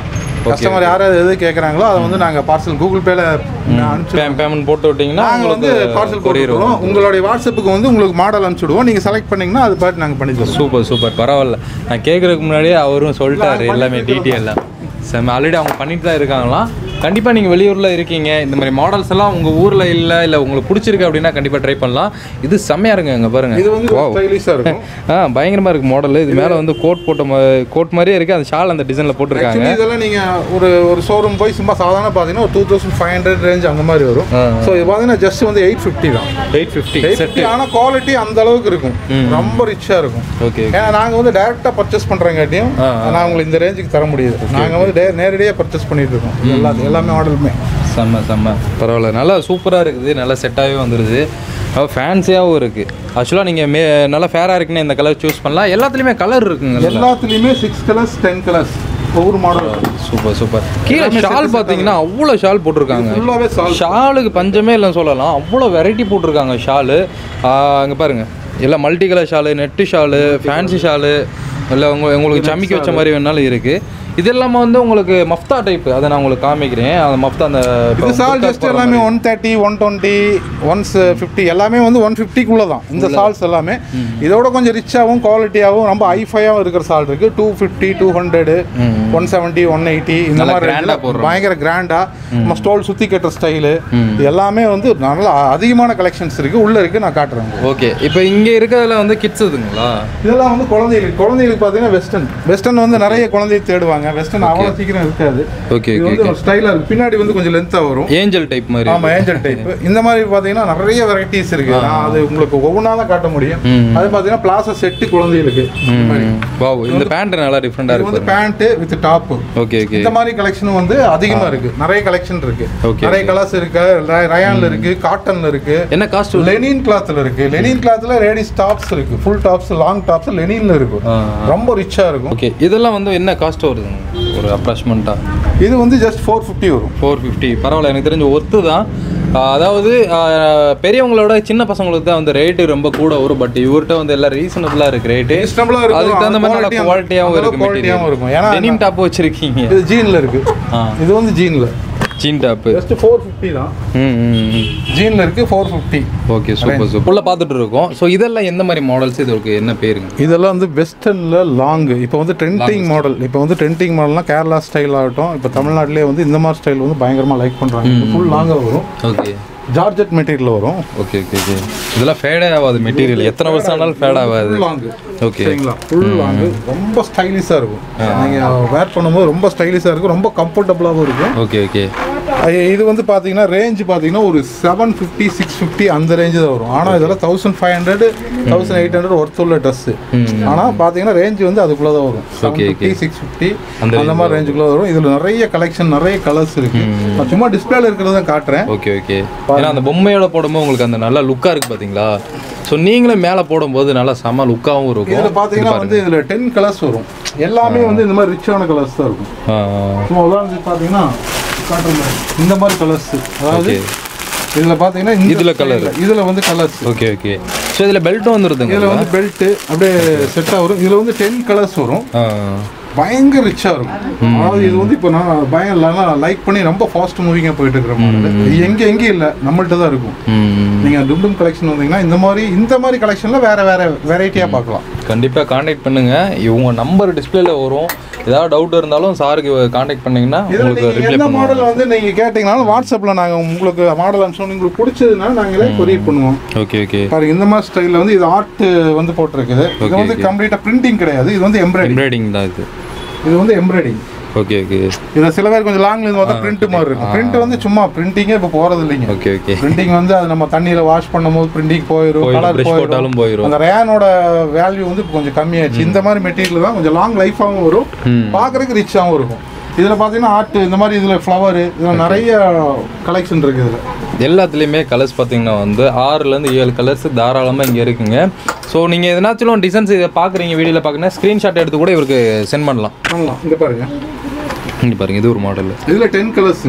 கஸ்டமர் யாராவது எது கேட்குறாங்களோ அதை வந்து நாங்கள் பார்சல் கூகுள் பேல அனுப்பிச்சு பேமெண்ட் போட்டு விட்டிங்கன்னா நாங்கள் வந்து பார்சல் போட்டுருவோம் உங்களுடைய வாட்ஸ்அப்புக்கு வந்து உங்களுக்கு மாடல் அனுப்பிச்சுடுவோம் நீங்கள் செலக்ட் பண்ணீங்கன்னா அது பாட்டு நாங்கள் பண்ணி தருவோம் சூப்பர் சூப்பர் பரவாயில்ல நான் கேட்குறதுக்கு முன்னாடியே அவரும் சொல்லிட்டாரு எல்லாமே டீட்டெயிலாக செம்ம ஆல்ரெடி அவங்க பண்ணிட்டு தான் இருக்காங்களாம் கண்டிப்பாக நீங்கள் வெளியூரில் இருக்கீங்க இந்த மாதிரி மாடல்ஸ் எல்லாம் உங்கள் ஊரில் இல்லை இல்லை உங்களுக்கு பிடிச்சிருக்கு அப்படின்னா கண்டிப்பாக ட்ரை பண்ணலாம் இது செம்மையாக இருக்குங்க இங்கே பாருங்க இது வந்து ஸ்டைலிஷாக இருக்கும் ஆ பயங்கரமாக இருக்குது மாடல் இது மேலே வந்து கோட் போட்ட மா கோட் மாதிரியே இருக்குது அந்த ஷால் அந்த டிசைனில் போட்டிருக்காங்க Actually இதெல்லாம் நீங்கள் ஒரு ஒரு ஷோரூம் போய் சும்மா சாதாரண பார்த்தீங்கன்னா ஒரு two thousand five hundred range அந்த மாதிரி வரும் ஆ. ஸோ இது பார்த்தீங்கன்னா ஜஸ்ட் வந்து எயிட் ஃபிஃப்டி தான் எயிட் ஃபிஃப்டி எயிட் ஃபிஃப்டி ஆனால் குவாலிட்டி அந்த அளவுக்கு இருக்கும் ரொம்ப ரிச்சாக இருக்கும் ஓகே ஏன்னா நாங்கள் வந்து டைரெக்டாக பர்ச்சேஸ் பண்ணுறங்காட்டியும் ஆ, நான் உங்களுக்கு இந்த ரேஞ்சுக்கு தர முடியாது நாங்கள் வந்து டே- நேரடியாக பர்ச்சேஸ் பண்ணிட்டு இருக்கோம் எல்லா எல்லாமே மாடலுமே செம்ம செம்ம பரவாயில்ல நல்லா சூப்பராக இருக்குது நல்லா செட்டாகவே வந்துடுது ஃபேன்சியாகவும் இருக்குது ஆக்சுவலாக நீங்கள் மே நல்லா ஃபேராக இருக்குன்னு இந்த கலர் சூஸ் பண்ணலாம் எல்லாத்துலேயுமே கலர் இருக்குங்க எல்லாத்துலேயுமே சிக்ஸ் கலர்ஸ் டென் கலர்ஸ் ஒவ்வொரு மாடல் சூப்பர் சூப்பர் கீழே ஷால் பார்த்தீங்கன்னா அவ்வளோ ஷால் போட்டிருக்காங்க ஃபுல்லாகவே சால் ஷாலுக்கு பஞ்சமே இல்லைன்னு சொல்லலாம் அவ்வளோ வெரைட்டி போட்டிருக்காங்க ஷாலு அங்கே பாருங்க எல்லாம் multi colour shawl net shawl fancy shawl இல்லை உங்க உங்களுக்கு சமைக்க வச்ச மாதிரி வேணாலும் இருக்குது இது எல்லாமே வந்து உங்களுக்கு மஃப்தா டைப் அதை நான் உங்களுக்கு காமிக்கிறேன் அந்த மஃப்தா அந்த இது சால் ஜஸ்ட் எல்லாமே one thirty one twenty ones fifty எல்லாமே வந்து ஒன் ஃபிஃப்டிக்குள்ளே தான் இந்த சால்ஸ் எல்லாமே இதோட கொஞ்சம் ரிச்சாகவும் குவாலிட்டியாகவும் ரொம்ப ஐஃபையாகவும் இருக்கிற சால் இருக்கு two fifty two hundred one seventy one eighty இந்த நல்லா மாதிரி grand ஆ range ல பயங்கர கிராண்டாக நம்ம ஸ்டோல் சுற்றி கட்டுற ஸ்டைலு இது எல்லாமே வந்து நல்லா அதிகமான கலெக்ஷன்ஸ் இருக்கு உள்ள இருக்கு நான் காட்டுறேன் உங்களுக்கு. ஓகே இப்போ இங்கே இருக்கிறதுல வந்து கிட்ஸ் இதுங்களா இதெல்லாம் வந்து குழந்தைகளுக்கு குழந்தைகளுக்கு பார்த்தீங்கன்னா வெஸ்டர்ன் வெஸ்டர்ன் வந்து நிறைய குழந்தை தேடுவாங்க வெஸ்டர்ன் அவ்வளோ சீக்கிரம் இருக்காது ஓகே இது ஓகே வந்து ஒரு ஸ்டைலாக இருக்கு பின்னாடி வந்து கொஞ்சம் லென்த்தாக வரும் ஏஞ்சல் டைப் மாதிரி ஆமா ஏஞ்சல் டைப் இந்த மாதிரி பாத்தீங்கன்னா நிறைய வெரைட்டிஸ் இருக்கு நான் அது உங்களுக்கு ஒவ்வொன்றா தான் காட்ட முடியும் ம். அது பாத்தீங்கன்னா பிளாசா செட்டு குழந்தைகளுக்கு இந்த மாதிரி. வாவ் இந்த பேண்ட் நல்லா டிஃப்ரெண்டாக இது வந்து இருக்கு pant with top okay okay இந்த மாதிரி கலெக்ஷன் வந்து அதிகமா இருக்கு நிறைய கலெக்ஷன் இருக்கு Okay, நிறைய கலர்ஸ் இருக்கு ர- ரயான்ல இருக்கு காட்டன்ல இருக்கு என்ன காஸ்ட் லெனின் கிளாத்ல இருக்கு லெனின் கிளாத்ல ரேடிஸ் டாப்ஸ் இருக்கு ஃபுல் டாப்ஸ் லாங் டாப்ஸ் லெனின்ல இருக்கு ஆ. ரொம்ப ரிச்சா இருக்கும் ஓகே இதெல்லாம் வந்து என்ன காஸ்ட் வருதுங்க ஒரு அப்ராக்சிமெண்ட்டாக இது வந்து ஜஸ்ட் ஃபோர் ஃபிஃப்டி வரும் ஃபோர் ஃபிஃப்டி பரவாயில்ல எனக்கு தெரிஞ்ச ஒர்த்து தான் ஆஹ் அதாவது ஆஹ் பெரியவங்களோட சின்ன பசங்களுக்கு தான் வந்து ரேட்டு ரொம்ப கூட வரும் பட் இவர்கிட்ட வந்து எல்லாம் ரீசனபிளாக இருக்கு ரேட்டு Reasonable ஆ இருக்கும். அதுக்கு தகுந்த மாதிரி நல்லா Quality-யும் குவாலிட்டியாகவும் அந்த இருக்கு quality-யாவும் மெட்டீரியல் இருக்கும். ஏன்னா டெனிம் டாப் வச்சிருக்கீங்க இது ஜீன்ல இருக்கு ஆ இது வந்து ஜீன்ல jean top just four fifty தான் ம் ம் ஜீன்ல இருக்கு four fifty okay super super உள்ள பார்த்துட்டு இருக்கோம் ஸோ இதெல்லாம் எந்த மாதிரி மாடல்ஸ் இதுக்கு என்ன பேருங்க இதெல்லாம் வந்து வெஸ்டர்ன்ல லாங் இப்போ வந்து ட்ரெண்டிங் மாடல் இப்போ வந்து ட்ரெண்டிங் மாடல்னா கேரளா ஸ்டைல் ஆகட்டும் இப்போ தமிழ்நாட்டிலே வந்து இந்த மாதிரி ஸ்டைல் வந்து பயங்கரமா லைக் பண்றாங்க ஃபுல் லாங்காக வரும் ஓகே ஜார்ஜெட் மெட்டீரியல் வரும் ஓகே ஓகே ஓகே இதெல்லாம் ஃபேடே ஆகாது மெட்டீரியல் எத்தனை வருஷம் ஆனாலும் ஃபேட் ஆகாது ஃபுல் லாங் ஓகே சரிங்களா ஃபுல் லாங் ரொம்ப ஸ்டைலிஷாக இருக்கும் நீங்க வேர் பண்ணும்போது ரொம்ப ஸ்டைலிஷாக இருக்கும் ரொம்ப கம்ஃபர்டபுளாகவும் இருக்கும் ஓகே ஓகே ஐ- இது வந்து பார்த்தீங்கன்னா ரேஞ்ச் பார்த்தீங்கன்னா ஒரு செவன் ஃபிஃப்டி சிக்ஸ் ஃபிஃப்டி அந்த ரேஞ்சு தான் வரும் ஆனால் இதெல்லாம் thousand five hundred thousand eight hundred worth உள்ள ட்ரெஸ்ஸு ஆனால் பார்த்தீங்கன்னா ரேஞ்ச் வந்து அதுக்குள்ளே தான் வரும் seven Okay, fifty six fifty அந்த அந்த மாதிரி ரேஞ்சுக்குள்ளே வரும் இதில் நிறைய கலெக்ஷன் நிறைய கலர்ஸ் இருக்கு நான் சும்மா டிஸ்பிளேல இருக்கிறத தான் காட்டுறேன் ஓகே ஓகே ஏன்னா அந்த பொம்மையோட போடும்போது உங்களுக்கு அந்த நல்ல லுக்காக இருக்குது பார்த்தீங்களா ஸோ நீங்களும் மேலே போடும்போது நல்லா செம லுக்காகவும் இருக்கும் இதில் பார்த்தீங்கன்னா வந்து இதில் டென் கலர்ஸ் வரும் எல்லாமே வந்து இந்த மாதிரி ரிச்சான கலர்ஸ் தான் இருக்கும் ஆ, ஆ. சும்மா உதாரணத்துக்கு பார்த்தீங்கன்னா காட்டுற மாதிரி இந்த மாதிரி கலர்ஸ் அதாவது ஓகே இதில் பார்த்தீங்கன்னா இந்த இதுல colour. style ல, இதுல வந்து கலர்ஸ் ஓகே ஓகே ஸோ இதில் பெல்ட்டும் வந்துருதுங்க இதில் வந்து பெல்ட் அப்படியே செட்டாக வரும் இதில் வந்து டென் கலர்ஸ் வரும் ஆ பயங்கர ரிச்சாக இருக்கும் அதாவது இது வந்து இப்போ நான் பயங்கர லைக் பண்ணி ரொம்ப ஃபாஸ்ட் மூவிங்காக போயிட்டு இருக்கிற மாடல் எங்கே எங்கேயும் இல்லை நம்மள்ட்ட தான் இருக்கும் ம் நீங்கள் டும்டும் கலெக்ஷன் வந்தீங்கன்னா இந்த மாதிரி இந்த மாதிரி கலெக்ஷனில் வேற வேற வெரைட்டியாக பார்க்கலாம் கண்டிப்பாக காண்டாக்ட் பண்ணுங்க இவங்க நம்பர் டிஸ்பிளேல வரும் ஏதாவது டவுட் இருந்தாலும் சாருக்கு காண்டாக்ட் பண்ணீங்கன்னா இதில் உங்களுக்கு நீங்கள் ரிப்ளை எந்த பண்ணுவோம் மாடல் வந்து நீங்கள் கேட்டிங்கனாலும் வாட்ஸ்அப்பில் நாங்கள் உங்களுக்கு மாடல் அனுப்பிச்சோம் உங்களுக்கு பிடிச்சதுன்னா நாங்களே கொரியர் பண்ணுவோம் ஓகே ஓகே பாருங்க இந்த மாதிரி ஸ்டைலில் வந்து இது ஆர்ட் வந்து போட்டிருக்குது இது Okay, வந்து okay. கம்ப்ளீட்டாக பிரிண்டிங் கிடையாது இது வந்து எம்ப்ராய்டிங் எம்ப்ராய்டிங் தான் இது இது வந்து எம்ப்ராய்டிங் ஓகே ஓகே இதில் சில பேர் கொஞ்சம் லாங்ல இருந்து பார்த்தா பிரிண்ட் மாதிரி இருக்கும் பிரிண்ட் வந்து சும்மா பிரிண்டிங்கே இப்போ போறது இல்லைங்க ஓகே ஓகே பிரிண்டிங் வந்து அது நம்ம தண்ணியில வாஷ் பண்ணும்போது பிரிண்டிங் போயிடும் போயிடும், கலர் brush போயிடும் போட்டாலும் போயிடும். அந்த ரேனோட வேல்யூ வந்து இப்போ கொஞ்சம் கம்மியாச்சு இந்த மாதிரி மெட்டீரியல் தான் கொஞ்சம் லாங் லைஃபாகவும் வரும் ம். பார்க்கறதுக்கு ரிச்சாகவும் இருக்கும் இதில் பார்த்தீங்கன்னா ஆர்ட் இந்த மாதிரி இதில் ஃப்ளவர் இதில் நிறைய கலெக்ஷன் இருக்கு இதில் எல்லாத்துலேயுமே கலர்ஸ் பார்த்தீங்கன்னா வந்து ஆறுலேருந்து ஏழு கலர்ஸ் தாராளமாக இங்கே இருக்குங்க ஸோ நீங்கள் எதனாச்சும் டிசைன்ஸ் இதை பார்க்குறீங்க வீடியோவில் பார்க்குறீங்கன்னா ஸ்க்ரீன்ஷாட் எடுத்து கூட இவருக்கு சென்ட் பண்ணலாம் பண்ணலாம் இங்க பாருங்க இங்கே பாருங்க இது ஒரு மாடல் இதில் டென் கலர்ஸுங்க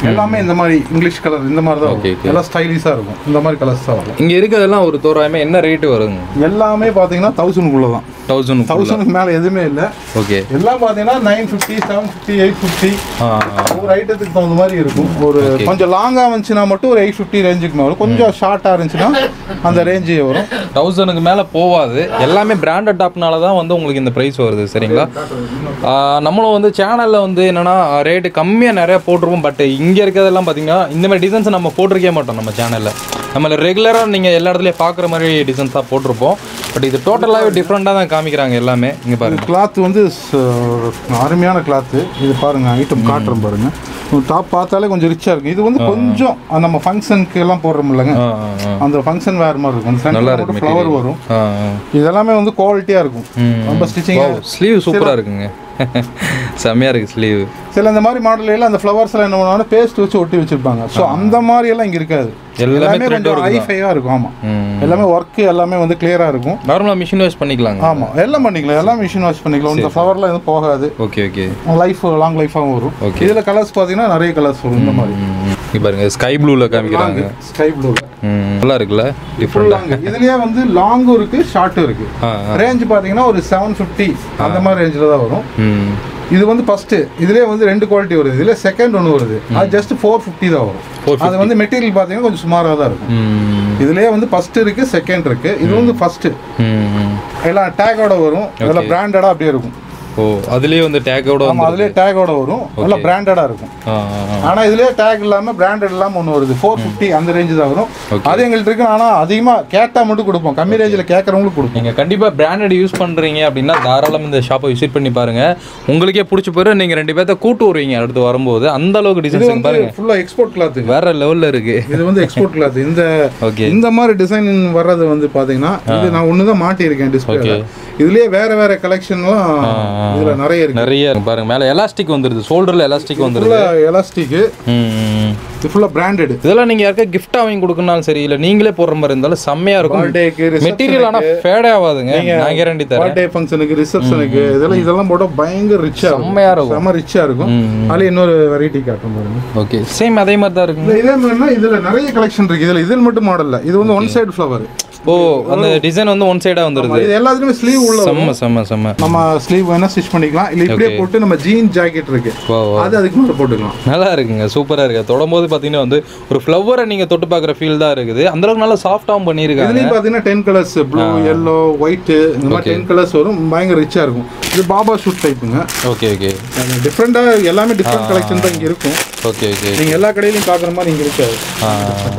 எல்லாமே இந்த மாதிரி இங்கிலீஷ் கலர் இந்த மாதிரி தான் Okay, வரும் எல்லாம் ஸ்டைலிஷாக இருக்கும் இந்த மாதிரி கலர்ஸ் தான் வரும் இங்கே இருக்கிறதெல்லாம் ஒரு தோராயமா என்ன ரேட்டு வருங்க எல்லாமே பார்த்தீங்கன்னா தௌசண்ட்குள்ளே தான் தௌசண்ட் தௌசண்ட்க்கு மேலே எதுவுமே இல்லை ஓகே எல்லாம் பார்த்தீங்கன்னா nine fifty seven fifty eight fifty ஆ ஒரு ஐட்டத்துக்கு தகுந்த மாதிரி இருக்கும் ஒரு கொஞ்சம் லாங்காக வந்துச்சுன்னா மட்டும் ஒரு எயிட் ஃபிஃப்டி ரேஞ்சுக்கு மேலே வரும் கொஞ்சம் ஷார்ட்டாக இருந்துச்சுன்னா அந்த ரேஞ்சு வரும் தௌசண்ட்க்கு மேலே போகாது எல்லாமே பிராண்டட் டாப்னால தான் வந்து உங்களுக்கு இந்த ப்ரைஸ் வருது சரிங்களா ஆ, நம்மளும் வந்து சேனலில் வந்து என்னென்னா ரேட்டு கம்மியாக நிறையா போட்டிருப்போம் பட் இங்கே இருக்கிறதெல்லாம் பார்த்தீங்கன்னா இந்த மாதிரி டிசைன்ஸ் நம்ம போட்டிருக்கே மாட்டோம் நம்ம சேனலில் நம்மள ரெகுலராக நீங்கள் எல்லா இடத்துலையும் பார்க்குற மாதிரி டிசைன்ஸ் தான் போட்டிருப்போம் பட் இது டோட்டலாகவே டிஃப்ரெண்ட்டாக தான் காமிக்கிறாங்க எல்லாமே இங்கே பாருங்க கிளாத் வந்து ச- அருமையான கிளாத்து இது பாருங்க ஐட்டம் காட்டுறோம் பாருங்க டாப் பார்த்தாலே கொஞ்சம் ரிச்சாக இருக்கும் இது வந்து கொஞ்சம் நம்ம ஃபங்க்ஷனுக்கு எல்லாம் போடுறோம் இல்லைங்க ஆ ஆ ஆ அந்த ஃபங்க்ஷன் வேறு மாதிரி இருக்கும் நல்லா நல்லா இருக்கு இருக்கு ஃப்ளவர் வரும் ஆ ஆ இதெல்லாமே வந்து குவாலிட்டியாக இருக்கும் ம். ரொம்ப ஸ்டிச்சிங் ஸ்லீவ் சூப்பராக இருக்குங்க செம்மையாக இருக்குது ஸ்லீவ் சில இந்த மாதிரி மாடல் எல்லாம் அந்த ஃப்ளவர்ஸ் எல்லாம் என்ன பண்ணுவாங்கன்னா பேஸ்ட் வச்சு ஒட்டி வச்சிருப்பாங்க ஸோ அந்த மாதிரி எல்லாம் இங்க இருக்காது எல்லாமே எல்லாமே thread கொஞ்சம் work தான். ஹைஃபையாக இருக்கும் ஆமாம் ம் எல்லாமே ஒர்க் எல்லாமே வந்து கிளியரா இருக்கும் நார்மலாக மிஷின் வாஷ் பண்ணிக்கலாங்க ஆமா எல்லாம் பண்ணிக்கலாம் எல்லாம் மிஷின் வாஷ் பண்ணிக்கலாம் இந்த ஃப்ளவர்லாம் எதுவும் போகாது ஓகே ஓகே லைஃப் லாங் லைஃபாகவும் வரும் Okay. இதுல கலர்ஸ் பார்த்தீங்கன்னா நிறைய கலர்ஸ் வரும் இந்த மாதிரி இங்கே பாருங்க ஸ்கை ப்ளூவில் காமிக்கிறாங்க ஸ்கை ப்ளூல ம் நல்லா இருக்குல்ல ஃபுல் டிஃப்ரெண்டாக லாங் இதுலயே வந்து லாங்கும் இருக்கு ஷார்ட்டும் இருக்கு ஆ ஆ ரேஞ்ச் பாத்தீங்கன்னா ஒரு செவன் ஃபிஃப்டி அந்த மாதிரி ரேஞ்சில் தான் வரும் ம் இது வந்து ஃபர்ஸ்ட் இதுலயே வந்து ரெண்டு குவாலிட்டி வருது இதுல செகண்ட் ஒன்று வருது அது ஜஸ்ட் ஃபோர் ஃபிஃப்டி தான் வரும் 450. அது வந்து மெட்டீரியல் பார்த்தீங்கன்னா கொஞ்சம் சுமாராக தான் இருக்கும் ம் இதுலயே வந்து ஃபர்ஸ்ட் இருக்கு செகண்ட் இருக்கு இது வந்து ஃபர்ஸ்ட் ம் எல்லாம் டேக்கோட வரும் இதெல்லாம் பிராண்டடா அப்படியே இருக்கும் ஓ அதுலேயே வந்து டேக்கோட ஆமா வந்து அதுலயே டேக்கோட வரும் நல்லா பிராண்டடா இருக்கும் ஆ ஆ ஆ. ஆனா இதுலயே டேக் இல்லாம பிராண்டட் இல்லாம ஒன்று வருது ஃபோர் ஃபிஃப்டி அந்த ரேஞ்சு தான் வரும் Okay. அது எங்கள்கிட்ட இருக்கு ஆனா அதிகமா கேட்டா மட்டும் கொடுப்போம் கம்மி ரேஞ்சில் கேட்கறவங்களுக்கு கொடுப்போம் நீங்கள் கண்டிப்பாக பிராண்டட் யூஸ் பண்ணுறீங்க அப்படின்னா தாராளம் இந்த ஷாப்பை விசிட் பண்ணி பாருங்கள் உங்களுக்கே பிடிச்ச போயிரு நீங்கள் ரெண்டு பேர்த்த கூட்டு வருவீங்க அடுத்து வரும்போது அந்த அளவுக்கு இது டிசைன்ஸ் வந்து பாருங்க ஃபுல்லா எக்ஸ்போர்ட் கிளாத்துங்க வேற லெவலில் இருக்கு இது வந்து எக்ஸ்போர்ட் கிளாத் இந்த ஓகே இந்த மாதிரி டிசைன் வர்றது வந்து பாத்தீங்கன்னா இது நான் ஒன்று தான் மாட்டியிருக்கேன் டிஸ்பிளேல இதுலயே வேற வேற கலெக்ஷன்லாம் இதுல நிறைய இருக்கு நிறைய இருக்கு பாருங்க மேலே எலாஸ்டிக் வந்துருது ஷோல்டரில் எலாஸ்டிக் வந்துருது ஃபுல்லா எலாஸ்டிக் ம், ம், ம். இது ஃபுல்லா பிராண்டட் இதெல்லாம் நீங்கள் யாருக்கா gift-ஆ வாங்கி கொடுக்கணும்னாலும் சரி இல்லை நீங்களே போடுற மாதிரி இருந்தாலும் செம்மையாக இருக்கும் பர்த்டேக்கு மெட்டீரியல் ஆனால் ஃபேடே ஆகாதுங்க நான் கேரண்டி தரேன் பர்த்டே ஃபங்க்ஷனுக்கு ரிசப்ஷனுக்கு இதெல்லாம் இதெல்லாம் போட்டா பயங்கர ரிச்சா இருக்கும் செம்மையா இருக்கும் செம்ம ரிச்சா இருக்கும் ம், அதுல இன்னொரு வெரைட்டி காட்டும் பாருங்க ஓகே சேம் அதே மாதிரி தான் இருக்குங்க இல்ல, இதே மாதிரினா இதுல நிறைய கலெக்ஷன் இருக்கு இதுல இதில் மட்டும் மாடல்ல இது வந்து ஒன் சைடு ஃப்ளவர் ஓ அந்த டிசைன் வந்து ஒன் சைடாக வந்துருது இது எல்லாத்துலயுமே ஸ்லீவ் உள்ள வரும். செம்ம செம்ம செம்ம நம்ம ஸ்லீவ் வேணா ஸ்டிச் பண்ணிக்கலாம் இல்ல இப்படியே போட்டு நம்ம ஜீன் ஜாக்கெட் இருக்கு வா வா அது அதுக்கு மேல போட்டுக்கலாம் நல்லா இருக்குங்க சூப்பராக இருக்கு தொடும்போது பார்த்தீங்கன்னா வந்து ஒரு ஃப்ளவரை நீங்கள் தொட்டு பார்க்குற ஃபீல் தான் இருக்குது அந்த அளவுக்கு நல்லா சாஃப்டாகவும் பண்ணியிருக்காங்க இதுலயும் பாத்தீங்கன்னா ten colours blue yellow white இந்த மாதிரி டென் கலர்ஸ் வரும் பயங்கர ரிச்சா இருக்கும் இது பாபா ஷூட் டைப்புங்க ஓகே ஓகே டிஃப்ரெண்டா எல்லாமே டிஃப்ரெண்ட் கலெக்ஷன் தான் இங்க இருக்கும் ஓகே ஓகே நீங்க எல்லா கடையிலயும் பாக்குற மாதிரி இங்க இருக்காது ஆ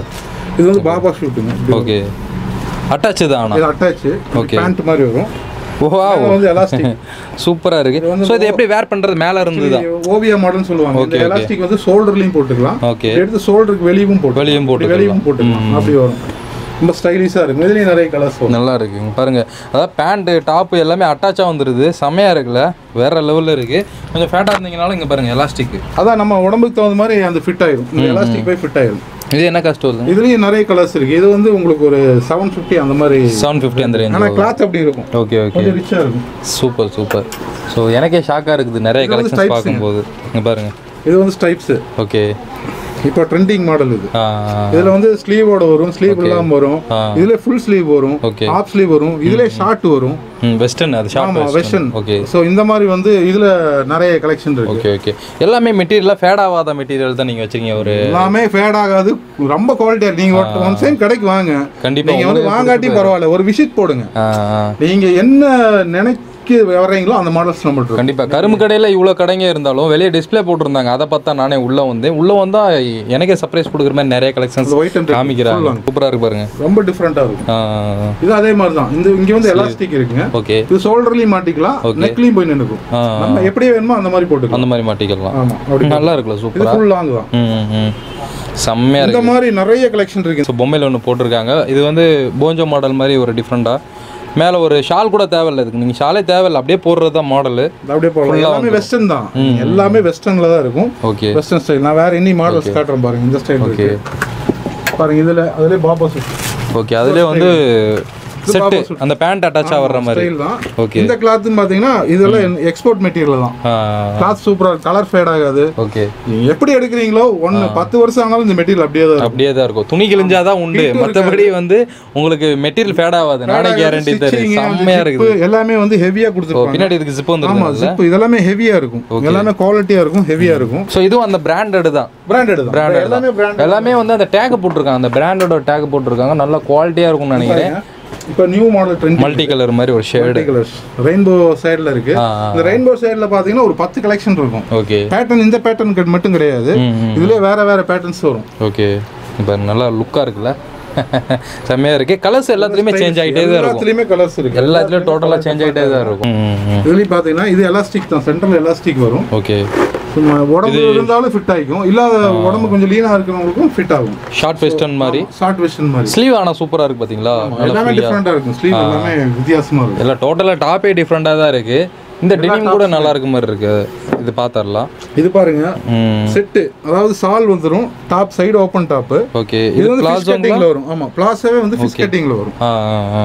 இது வந்து பாபா ஷூட்டுங்க ஓகே அட்டாச்சு தான் ஆனால் இது அட்டாச் Okay. பேண்ட் மாதிரி வரும் ஓஹா இது வந்து எலாஸ்டிக் சூப்பராக இருக்கு ஸோ இது எப்படி வேர் பண்ணுறது மேலே இருந்து தான் ஓவியா மாடல்னு சொல்லுவாங்க இந்த எலாஸ்டிக் வந்து ஷோல்டர்லயும் போட்டுக்கலாம் ஓகே எடுத்து ஷோல்டருக்கு வெளியும் போட்டு வெளியும் போட்டுக்கலாம். வெளியும் போட்டுக்கலாம் அப்படி வரும் ரொம்ப ஸ்டைலிஷா இருக்கும் இதுலயும் நிறைய கலர்ஸ் வரும் நல்லா இருக்குங்க பாருங்க அதாவது பேண்ட்டு டாப்பு எல்லாமே அட்டாச்சாக வந்துடுது செம்மையாக இருக்குல்ல வேற லெவலில் இருக்கு கொஞ்சம் ஃபேட்டாக இருந்தீங்கனாலும் இங்கே பாருங்க எலாஸ்டிக் அதான் நம்ம உடம்புக்கு தகுந்த மாதிரி அந்த ஃபிட் ஆயிரும் இந்த எலாஸ்டிக் போய் ஃபிட் ஆயிரும் இது என்ன காஸ்ட் வருது இதுலயும் நிறைய கலர்ஸ் இருக்கு இது வந்து உங்களுக்கு ஒரு செவன் ஃபிஃப்டி அந்த மாதிரி செவன் ஃபிஃப்டி அந்த ரேஞ்ச் ஆனா கிளாத் அப்படி இருக்கும் ஓகே ஓகே கொஞ்சம் ரிச்சா இருக்கும் சூப்பர் சூப்பர் ஸோ எனக்கே ஷாக்காக இருக்குது நிறைய இது வந்து கலெக்ஷன்ஸ் types பார்க்கும்போது இங்கே பாருங்க இது வந்து ஸ்டைப்ஸ் ஓகே இப்போ ட்ரெண்டிங் மாடல் இது ஆ இதுல வந்து ஸ்லீவோட வரும் ஸ்லீவ் இல்லாம வரும் ஆ. இதுல ஃபுல் ஸ்லீவ் வரும் Okay. ஹாஃப் ஸ்லீவ் வரும் இதுல ஷார்ட் வரும் ம் வெஸ்டர்ன் அது ஆமா ஷார்ட் வெஸ்டர்ன் ஓகே சோ இந்த மாதிரி வந்து இதுல நிறைய கலெக்ஷன் இருக்கு ஓகே ஓகே எல்லாமே மெட்டீரியலாக ஃபேட் ஆகாத மெட்டீரியல் தான் நீங்கள் வச்சிருக்கீங்க ஒரு எல்லாமே ஃபேட் ஆகாது ரொம்ப குவாலிட்டியா இருக்கு நீங்க ஒன் டைம் கடைக்கு வாங்க கண்டிப்பா நீங்க வந்து வாங்காட்டி பரவாயில்ல ஒரு விசிட் போடுங்க ஆ ஆ நீங்க என்ன நினைக்க வர்றீங்களோ அந்த மாடல்ஸ் நம்ம இருக்கு கண்டிப்பா கரும்பு கடையில இவ்வளவு கடைங்க இருந்தாலும் வெளியே டிஸ்ப்ளே போட்டிருந்தாங்க அதை பார்த்தா நானே உள்ள வந்தேன் உள்ள வந்தா எனக்கே சர்ப்ரைஸ் கொடுக்குற மாதிரி நிறைய கலெக்ஷன்ஸ் ஒயிட் அண்ட் காமிக்கிறாங்க சூப்பரா இருக்கு பாருங்க ரொம்ப டிஃப்ரெண்டா இருக்கும் ஆ, இது அதே மாதிரி தான் இந்த இங்க வந்து எலாஸ்டிக் இருக்குங்க ஓகே இது ஷோல்டர்லயும் மாட்டிக்கலாம் நெக்லயும் போய் நின்னுக்கும் ஆ, நம்ம எப்படி வேணுமோ அந்த மாதிரி போட்டுக்கலாம் அந்த மாதிரி மாட்டிக்கலாம் ஆமா அப்படி நல்லா இருக்குல்ல இது சூப்பரா ஃபுல் லாங் தான் ம் ம், ம் செம்மையா இந்த இருக்கு மாதிரி நிறைய கலெக்ஷன் இருக்கு ஸோ பொம்மையில் ஒன்று போட்டிருக்காங்க இது வந்து போஞ்சோ மாடல் மாதிரி ஒரு டிஃப்ரெண்ட்டாக மேலே ஒரு ஷால் கூட தேவையில்ல இதுக்கு நீங்கள் ஷாலே தேவையில்ல அப்படியே போடுறது தான் மாடலு அப்படியே போகலாம் எல்லாமே வெஸ்டர்ன் தான் எல்லாமே வெஸ்டர்ன்ல தான் இருக்கும் ஓகே வெஸ்டர்ன் ஸ்டைல் நான் வேற எனி மாடல்ஸ் காட்டுறேன் பாருங்க இந்த ஸ்டைல் ஓகே இருக்கு பாருங்க இதுல அதுல பாபா சூட் ஓகே அதுலேயே வந்து செட்டு அந்த பேண்ட் அட்டாச் ஆகிற மாதிரி ஸ்டைல் தான் ஓகே இந்த கிளாத்தும் பார்த்தீங்கன்னா இதெல்லாம் எக்ஸ்போர்ட் மெட்டீரியல் தான் கிளாத் சூப்பராக கலர் ஃபேட் ஆகாது ஓகே நீங்க எப்படி எடுக்கிறீங்களோ ஒன்று பத்து வருஷம் ஆனாலும் இந்த மெட்டீரியல் அப்படியே தான் இருக்கும் அப்படியே தான் இருக்கும் துணி கிழிஞ்சாதான் உண்டு மற்றபடி வந்து உங்களுக்கு மெட்டீரியல் ஃபேட் ஆகாது நானே கேரண்டி தரேன் Stitching, அந்த செம்மையா zip இருக்குது எல்லாமே வந்து ஹெவியாக ஓ, கொடுத்துருப்பாங்க பின்னாடி இதுக்கு ஜிப் ஆமா வந்துருக்குல்ல ஜிப் இதெல்லாமே ஹெவியாக இருக்கும் எல்லாமே குவாலிட்டியாக இருக்கும் ஹெவியாக இருக்கும் ஸோ இதுவும் அந்த பிராண்டட் தான் பிராண்டட் தான் பிராண்டட் எல்லாமே பிராண்ட் எல்லாமே வந்து அந்த டேக் போட்டிருக்காங்க அந்த பிராண்டோட டேக் போட்டிருக்காங்க நல்ல குவாலிட்டியா இருக்கும்னு நினைக்கிறேன் இப்போ new model trend multi colour மாதிரி ஒரு ஷேடு கலர்ஸ் ரெயின்போ சைடில் இருக்கு ஆ, ஆ. இந்த ரெயின்போ சைடில் பார்த்தீங்கன்னா ஒரு பத்து கலெக்ஷன் இருக்கும் ஓகே பேட்டர்ன் இந்த பேட்டர்ன் மட்டும் கிடையாது ம், ம். இதுலயே வேற வேற பேட்டர்ன்ஸ் வரும் ஓகே இப்போ நல்லா லுக்கா இருக்குல்ல செம்மையா இருக்கு கலர்ஸ் எல்லாத்துலயுமே சேஞ்ச் ஆகிட்டே தான் இருக்கும் எல்லாத்துலயுமே கலர்ஸ் இருக்கு எல்லாத்துலயும் டோட்டலா சேஞ்ச் ஆகிட்டே தான் இருக்கும் இதுலயும் பாத்தீங்கன்னா இது எலாஸ்டிக் தான் சென்ட்ரல் எலாஸ்டிக் வரும் ஓகே சும்மா உடம்பு இருந்தாலும் ஃபிட் ஆகிக்கும் இல்லாத உடம்பு கொஞ்சம் லீனா இருக்கிறவங்களுக்கும் ஃபிட் ஆகும் ஷார்ட் வெஸ்டர்ன் மாதிரி ஷார்ட் வெஸ்டர்ன் மாதிரி ஸ்லீவ் ஆனா சூப்பரா இருக்கு பாத்தீங்களா நல்லா எல்லாமே ஃப்ரீயா டிஃப்ரெண்டா இருக்கும் ஸ்லீவ் எல்லாமே வித்தியாசமா இருக்கும் எல்லாம் டோட்டலா டாப்பே டிஃப்ரெண்டா தான் இருக்கு இந்த டெனிம் கூட நல்லா இருக்க மாதிரி இருக்கு இது பாத்தரலாம் இது பாருங்க ம் செட்டு அதாவது சால் வந்துரும் top side open top okay இது இது வந்து ஃபிஷ் பிளாசோ கட்டிங்ல வரும் ஆமா பிளாஸாவே வந்து ஃபிஷ் கட்டிங்ல வரும் ஆ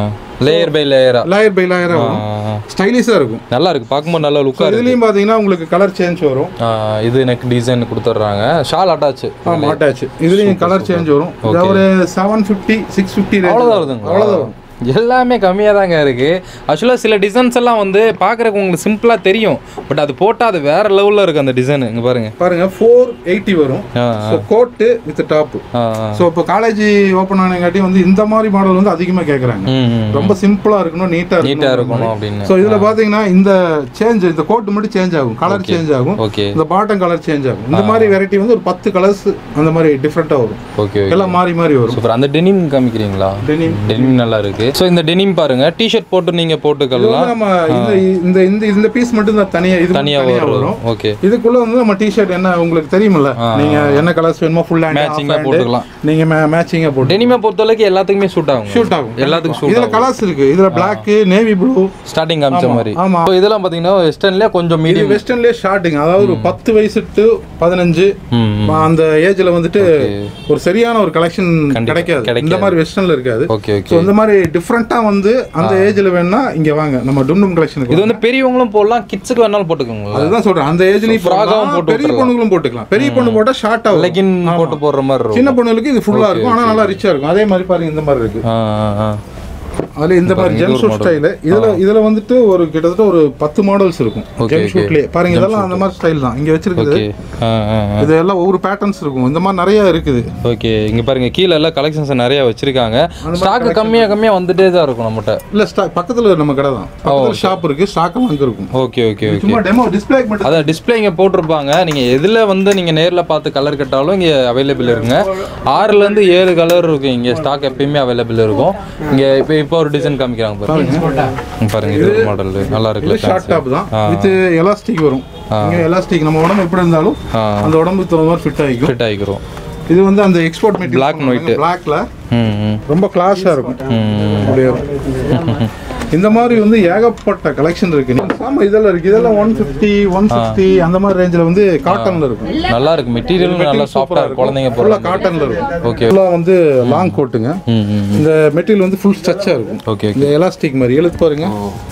லேயர் பை லேயரா லாயர் பை லாயரா வரும் ஸ்டைலிஷா இருக்கும் நல்லா இருக்கு பார்க்கும்போது நல்ல லுக்கா இருக்கு இதுலயும் பாத்தீங்கன்னா உங்களுக்கு கலர் சேஞ்ச் வரும் ஆ, இது எனக்கு டிசைன் கொடுத்துட்றாங்க ஷால் அட்டாச் ஆமா அட்டாச் இதுலயும் கலர் சேஞ்ச் வரும் இது ஒரு செவன் ஃபிஃப்டி சிக்ஸ் ஃபிஃப்டி அவ்வளோதான் வருதுங்க அவ்வளோதான் வரும் எல்லாமே கம்மியாக தாங்க இருக்கு ஆக்சுவலாக சில டிசைன்ஸ் எல்லாம் வந்து பார்க்குறக்கு உங்களுக்கு சிம்பிளாக தெரியும் பட் அது போட்டால் அது வேற லெவலில் இருக்கு அந்த டிசைன் இங்கே பாருங்க பாருங்க ஃபோர் எயிட்டி வரும் ஆ ஸோ கோட்டு வித் டாப் ஆ ஆ. ஸோ இப்போ காலேஜ் ஓப்பன் ஆனங்காட்டி வந்து இந்த மாதிரி மாடல் வந்து அதிகமாக கேட்குறாங்க ம் ம் ரொம்ப சிம்பிளா இருக்கணும் நீட்டாக நீட்டாக இருக்கணும் இருக்கணும் அப்படின்னு ஸோ இதில் பார்த்தீங்கன்னா இந்த சேஞ்ச் இந்த கோட்டு மட்டும் சேஞ்ச் ஆகும் கலர் சேஞ்ச் ஆகும் ஓகே இந்த பாட்டம் கலர் சேஞ்ச் ஆகும் இந்த மாதிரி வெரைட்டி வந்து ஒரு பத்து கலர்ஸ் அந்த மாதிரி டிஃப்ரெண்ட்டாக வரும் ஓகே ஓகே எல்லாம் மாறி மாறி வரும் சூப்பர் அந்த டெனிம் காமிக்கிறீங்களா Denim. டெனிம் நல்லா இருக்கு ஸோ இந்த டெனிம் பாருங்க டிஷர்ட் போட்டு நீங்க இது போட்டுக்கலாம் வந்து நம்ம இந்த இந்த இந்த இந்த பீஸ் மட்டும் தான் தனியா இது மட்டும் தனியா தனியா வரும் வரும் ஓகே இதுக்குள்ள வந்து நம்ம டிஷர்ட் என்ன உங்களுக்கு தெரியுமில்ல நீங்க என்ன கலர்ஸ் வேணுமோ ஃபுல் ஹேண்ட் மேட்சிங்கா போட்டுக்கலாம் நீங்க மேட்சிங்கா போட்டு டெனிமை பொறுத்தவரைக்கும் எல்லாத்துக்குமே சூட் ஆகும் ஷூட் ஆகும் எல்லாத்துக்கும் சூட் இதுல கலர்ஸ் இருக்கு இதுல Black நேவி ப்ளூ ஸ்டார்டிங் காமிச்ச மாதிரி ஆமா. So இதெல்லாம் பார்த்தீங்கன்னா வெஸ்டர்ன்லேயே கொஞ்சம் இது மீடியம் வெஸ்டர்ன்லயே ஷார்ட்டிங் அதாவது ஒரு பத்து வயசு டு பதினஞ்சு ம் அந்த ஏஜ்ல வந்துட்டு ஒரு சரியான ஒரு கலெக்ஷன் கிடைக்காது கிடைக்காது. இந்த மாதிரி வெஸ்டர்ன்ல இருக்காது ஓகே ஓகே ஸோ இந்த மாதிரி டிஃப்ரெண்டா வந்து அந்த ஏஜ்ல வேணா இங்க வாங்க நம்ம டும் கலெக்ஷனுக்கு இது வந்து பெரியவங்களும் போடலாம் கிட்ஸுக்கு வேணாலும் போட்டுக்கோங்களா அதுதான் சொல்றேன் அந்த ஏஜ்லயும் frock ஆவும் போடலாம் போட்டு பெரிய பொண்ணுங்களும் போட்டுக்கலாம் பெரிய பொண்ணு போட்டா ஷார்ட் ஆகும் லெகின் போட்டு போடுற மாதிரி இருக்கும் சின்ன பொண்ணுங்களுக்கு இது ஃபுல்லா இருக்கும் ஆனா நல்லா ரிச்சா இருக்கும் அதே மாதிரி பாருங்க இந்த மாதிரி இருக்கு ஆ ஆ ஆ அதுல இந்த மாதிரி ஜெம் ஷூட் ஸ்டைல் இதுல இதுல வந்துட்டு ஒரு கிட்டத்தட்ட ஒரு பத்து மாடல்ஸ் இருக்கும் ஜெம் ஷூட்லயே பாருங்க இதெல்லாம் அந்த மாதிரி ஸ்டைல் தான் இங்க வச்சிருக்குது ஓகே ஆ ஆ ஆ. இது எல்லாம் ஒவ்வொரு பேட்டர்ன்ஸ் இருக்கும் இந்த மாதிரி நிறைய இருக்குது ஓகே இங்க பாருங்க கீழ எல்லாம் கலெக்ஷன்ஸ் நிறைய வச்சிருக்காங்க ஸ்டாக் கம்மியா கம்மியா வந்துட்டே தான் இருக்கும் நம்மகிட்ட இல்ல ஸ்டாக் பக்கத்துல நம்ம கடை தான் பக்கத்துல ஷாப் இருக்கு ஸ்டாக் எல்லாம் அங்க இருக்கும் ஓகே ஓகே ஓகே சும்மா டெமோ டிஸ்பிளே மட்டும் அதான் டிஸ்பிளே இங்கே போட்டிருப்பாங்க நீங்கள் எதில் வந்து நீங்கள் நேரில் பார்த்து கலர் கட்டாலும் இங்கே அவைலபிள் இருக்குங்க ஆறுலேருந்து ஏழு கலர் இருக்கும் இங்கே ஸ்டாக் எப்பயுமே அவைலபிள் இருக்கும் இங்கே இப்போ இப்போ ஒரு டிசைன் காமிக்கிறாங்க பாருங்க இங்க பாருங்க இது ஒரு மாடல் நல்லா இது இருக்குல்ல ஷார்ட் டாப் தான் வித் எலாஸ்டிக் வரும் இங்க எலாஸ்டிக் நம்ம உடம்பு எப்படி இருந்தாலும் ஆ. அந்த உடம்புக்கு தகுந்த மாதிரி ஃபிட் ஆகிக்கும் ஃபிட் ஆகிக்கிறோம் இது வந்து அந்த export Black material and white. பிளாக்ல ம் ம் ரொம்ப கிளாஸா இருக்கும் ம் அப்படியே வரும். இந்த மாதிரி வந்து ஏகப்பட்ட கலெக்ஷன் இருக்கு நீங்க ஆமா இதெல்லாம் இருக்கு இதெல்லாம் ஒன் ஃபிஃப்டி ஒன் சிக்ஸ்டி அந்த மாதிரி ரேஞ்சில் வந்து காட்டன்ல இருக்கும் நல்லா இருக்கு மெட்டீரியலும் நல்லா சாஃப்டாக இருக்கும் குழந்தைங்க ஃபுல்லா போடுறாங்க காட்டன்ல இருக்கும் ஓகே ஃபுல்லா வந்து லாங் கோட்டுங்க ம் ம் இந்த மெட்டீரியல் வந்து ஃபுல் ஸ்ட்ரெச்சா இருக்கும் ஓகே ஓகே இந்த எலாஸ்டிக் மாதிரி எழுத்து பாருங்க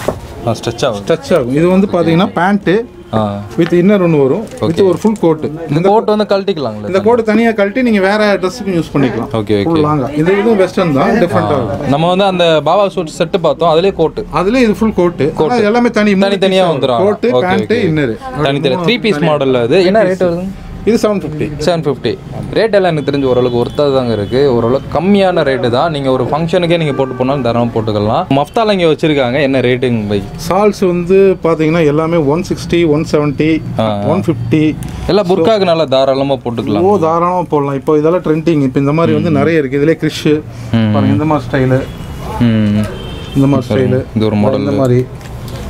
ஆ ஸ்ட்ரெச் ஆகும் ஸ்ட்ரெச் ஆகும் இது வந்து பாத்தீங்கன்னா பேண்ட் ஆ வித் இன்னர் ஒன்று வரும் வித் ஒரு ஃபுல் கோட்டு இந்த கோட் வந்து கழட்டிக்கலாங்களே இந்த கோட்டு தனியா கழட்டி நீங்க வேற ட்ரெஸ்ஸுக்கும் யூஸ் பண்ணிக்கலாம் ஓகே ஓகே ஃபுல் லாங்கா இது இதுவும் வெஸ்டர்ன் தான் டிஃப்ரெண்டா இருக்கும் நம்ம வந்து அந்த பாபா சூட் செட்டு பார்த்தோம் அதுலேயே கோட்டு அதுல இது ஃபுல் கோட்டு ஆனா எல்லாமே தனி தனித்தனியா வந்துரும் coat okay pant okay inner தனித்தனி த்ரீ பீஸ் மாடல்ல அது என்ன ரேட் வருது இது seven fifty seven fifty rate எல்லாம் எனக்கு தெரிஞ்சு ஓரளவுக்கு ஒர்த்தாக தாங்க இருக்குது ஓரளவுக்கு கம்மியான ரேட்டு தான் நீங்கள் ஒரு ஃபங்க்ஷனுக்கே நீங்கள் போட்டு போனாலும் தரமாக போட்டுக்கலாம் மஃப்தால இங்கே வச்சுருக்காங்க என்ன ரேட்டுங்க பை சால்ஸ் வந்து பாத்தீங்கன்னா எல்லாமே one sixty one seventy one fifty எல்லாம் புர்காக்கு நல்லா தாராளமாக போட்டுக்கலாம் ஓ தாராளமா போடலாம் இப்போ இதெல்லாம் ட்ரெண்டிங் இப்போ இந்த மாதிரி வந்து நிறைய இருக்கு இதுல கிறிஷ் பாருங்க இந்த மாதிரி ஸ்டைலு ம் இந்த மாதிரி ஸ்டைலு இது ஒரு மாடல் இந்த மாதிரி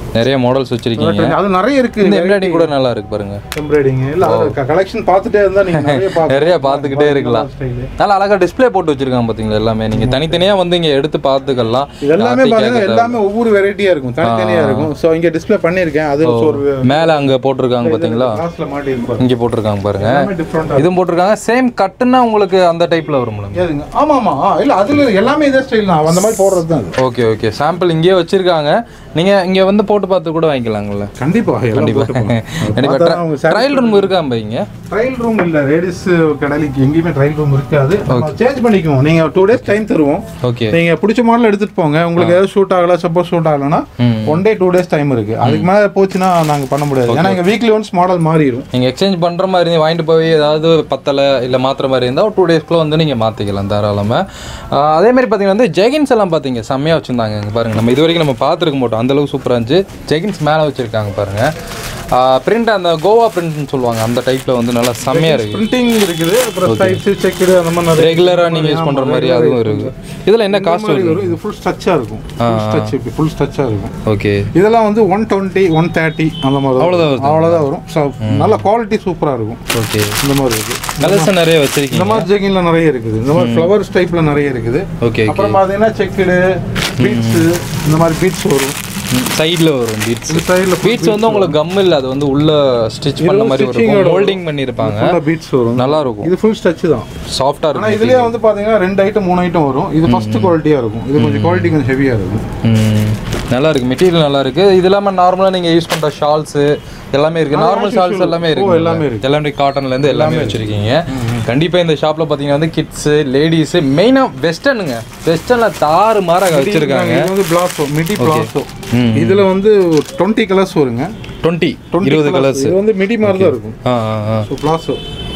நிறைய மாடல்ஸ் வச்சிருக்கீங்க அது நிறைய இருக்கு இந்த எம்ப்ராய்டிங் கூட நல்லா இருக்கு பாருங்க எம்ப்ராய்டிங் இல்ல கலெக்ஷன் பார்த்துட்டே இருந்தா நீங்க நிறைய பார்க்கலாம். நிறைய பார்த்துக்கிட்டே இருக்கலாம் style. நல்லா அழகா டிஸ்ப்ளே போட்டு வச்சிருக்காங்க பாத்தீங்களா எல்லாமே நீங்க தனித்தனியா வந்து இங்க எடுத்து பார்த்துக்கலாம் இது எல்லாமே பாத்தீங்கன்னா எல்லாமே ஒவ்வொரு வெரைட்டியா இருக்கும் தனித்தனியா இருக்கும் சோ இங்க டிஸ்ப்ளே பண்ணிருக்கேன் அது ஒரு மேல அங்க போட்டிருக்காங்க பாத்தீங்களா கிளாஸ்ல மாட்டி இருக்கும் இங்க போட்டிருக்காங்க பாருங்க எல்லாமே டிஃப்ரெண்டா இதுவும் போட்டிருக்காங்க சேம் கட்டுன்னா உங்களுக்கு அந்த டைப்ல வரும்ல ஏதுங்க ஆமா ஆமா ஆ, இல்ல அதுல எல்லாமே இதே ஸ்டைல் தான் அந்த மாதிரி போடுறது தான் அது ஓகே ஓகே சாம்பிள் இங்கேயே வச்சிருக்காங்க நீங்க இங்க வந்து போட்டு பார்த்து கூட வாங்கிக்கலாங்கல்ல கண்டிப்பா எல்லாம் போட்டு போகலாம். கண்டிப்பா பார்த்தா அவங்க ட்ரையல் ரூம் இருக்கா பைங்க ட்ரையல் ரூம் இல்ல ரேடிஸ் கடைக்கு எங்கேயுமே ட்ரையல் ரூம் இருக்காது சேஞ்ச் பண்ணிக்குவோம் நீங்க டூ டேஸ் டைம் தருவோம் ஓகே நீங்க பிடிச்ச மாடல் எடுத்துட்டு போங்க உங்களுக்கு ஏதாவது ஷூட் ஆகல சப்போஸ் ஷூட் ஆகலன்னா one day two days time இருக்கு அதுக்கு மேல போச்சுன்னா நாங்க பண்ண முடியாது ஏன்னா எங்க வீக்லி ஒன்ஸ் மாடல் மாறிடும் நீங்க எக்ஸ்சேஞ்ச் பண்ற மாதிரி இருந்தா வாங்கிட்டு போய் ஏதாவது பத்தலை இல்ல மாத்துற மாதிரி இருந்தா ஒரு டூ டேஸ்க்குள்ள வந்து நீங்க மாத்திக்கலாம் தாராளமா ஆஹ் அதே மாதிரி பாத்தீங்கன்னா வந்து ஜெகின்ஸ் எல்லாம் பாத்தீங்க செம்மையா வச்சிருந்தாங்க இங்க பாருங்க நம்ம இது வரைக்கும் நம்ம பார்த்துருக்க மாட்டோம் அந்த அளவுக்கு சூப்பரா இருந்துச்சு ஜெகின்ஸ் மேல வச்சிருக்காங்க பாருங்க பிரிண்ட் அந்த கோவா பிரிண்ட்னு சொல்லுவாங்க அந்த டைப்ல வந்து நல்லா செம்மையா இருக்கு பிரிண்டிங் இருக்குது அப்புறம் ஸ்டைப்ஸ் செக்குடு அந்த மாதிரி நிறைய ரெகுலரா நீங்க யூஸ் பண்ற மாதிரி அதுவும் இருக்கு இதுல என்ன காஸ்ட் மாதிரி வரும் இது ஃபுல் ஸ்ட்ரச்சா இருக்கும் ஃபுல் ஸ்ட்ரச் இப்படி ஃபுல் ஸ்ட்ரச்சா இருக்கும் ஓகே இதெல்லாம் வந்து ஒன் டுவெண்ட்டி ஒன் தேர்ட்டி அந்த மாதிரி அவ்வளவுதான் வருது. அவ்வளோதான் வரும் ஸோ நல்ல குவாலிட்டி சூப்பரா இருக்கும் ஓகே இந்த மாதிரி இருக்கு கலர்ஸ் நிறைய இந்த வச்சிருக்கீங்க மாதிரி ஜெகின்ல நிறைய இருக்குது இந்த மாதிரி ஃப்ளவர்ஸ் டைப்ல நிறைய இருக்குது ஓகே அப்புறம் பார்த்தீங்கன்னா செக்குடு பீட்ஸ் இந்த மாதிரி பீட்ஸ் வரும் சைடுல வரும் பீட்ஸ் இந்த சைடில் பீட்ஸ் வந்து உங்களுக்கு கம் இல்ல அது வந்து உள்ள ஸ்டிச் பண்ண மாதிரி இருக்கும் ஹோல்டிங் பண்ணிருப்பாங்க ஃபுல்லாக பீட்ஸ் வரும் நல்லா இருக்கும் இது ஃபுல் ஸ்ட்ரச் தான் சாஃப்டா ஆனால் இருக்கும் இதுலயே வந்து பார்த்தீங்கன்னா ரெண்டு ஐட்டம் மூணு ஐட்டம் வரும் இது ஃபர்ஸ்ட் குவாலிட்டியாக இருக்கும் இது கொஞ்சம் குவாலிட்டி கொஞ்சம் ஹெவியாக இருக்கும் ம். நல்லா இருக்கு மெட்டீரியல் நல்லா இருக்கு இது இல்லாம நார்மலா நீங்க யூஸ் பண்ற ஷால்ஸ் எல்லாமே இருக்கு நார்மல் ஷால்ஸ் எல்லாமே இருக்கு எல்லாமே இருக்கு. எல்லாமே காட்டன்ல இருந்து எல்லாமே வச்சிருக்கீங்க கண்டிப்பா இந்த ஷாப்ல பாத்தீங்கன்னா வந்து கிட்ஸ் லேடிஸ் மெயினா வெஸ்டர்னுங்க வெஸ்டர்ன்ல தாறு மாற வச்சிருக்காங்க இது வந்து பிளாஸோ மிடி பிளாஸோ ம். இதுல வந்து டுவெண்ட்டி கலர்ஸ் வருங்க டுவெண்ட்டி 20 இருபது கலர்ஸ் இது வந்து மிடி மாதிரி தான் இருக்கும் ஆ ஆ, ஆ ஸோ பிளாஸோ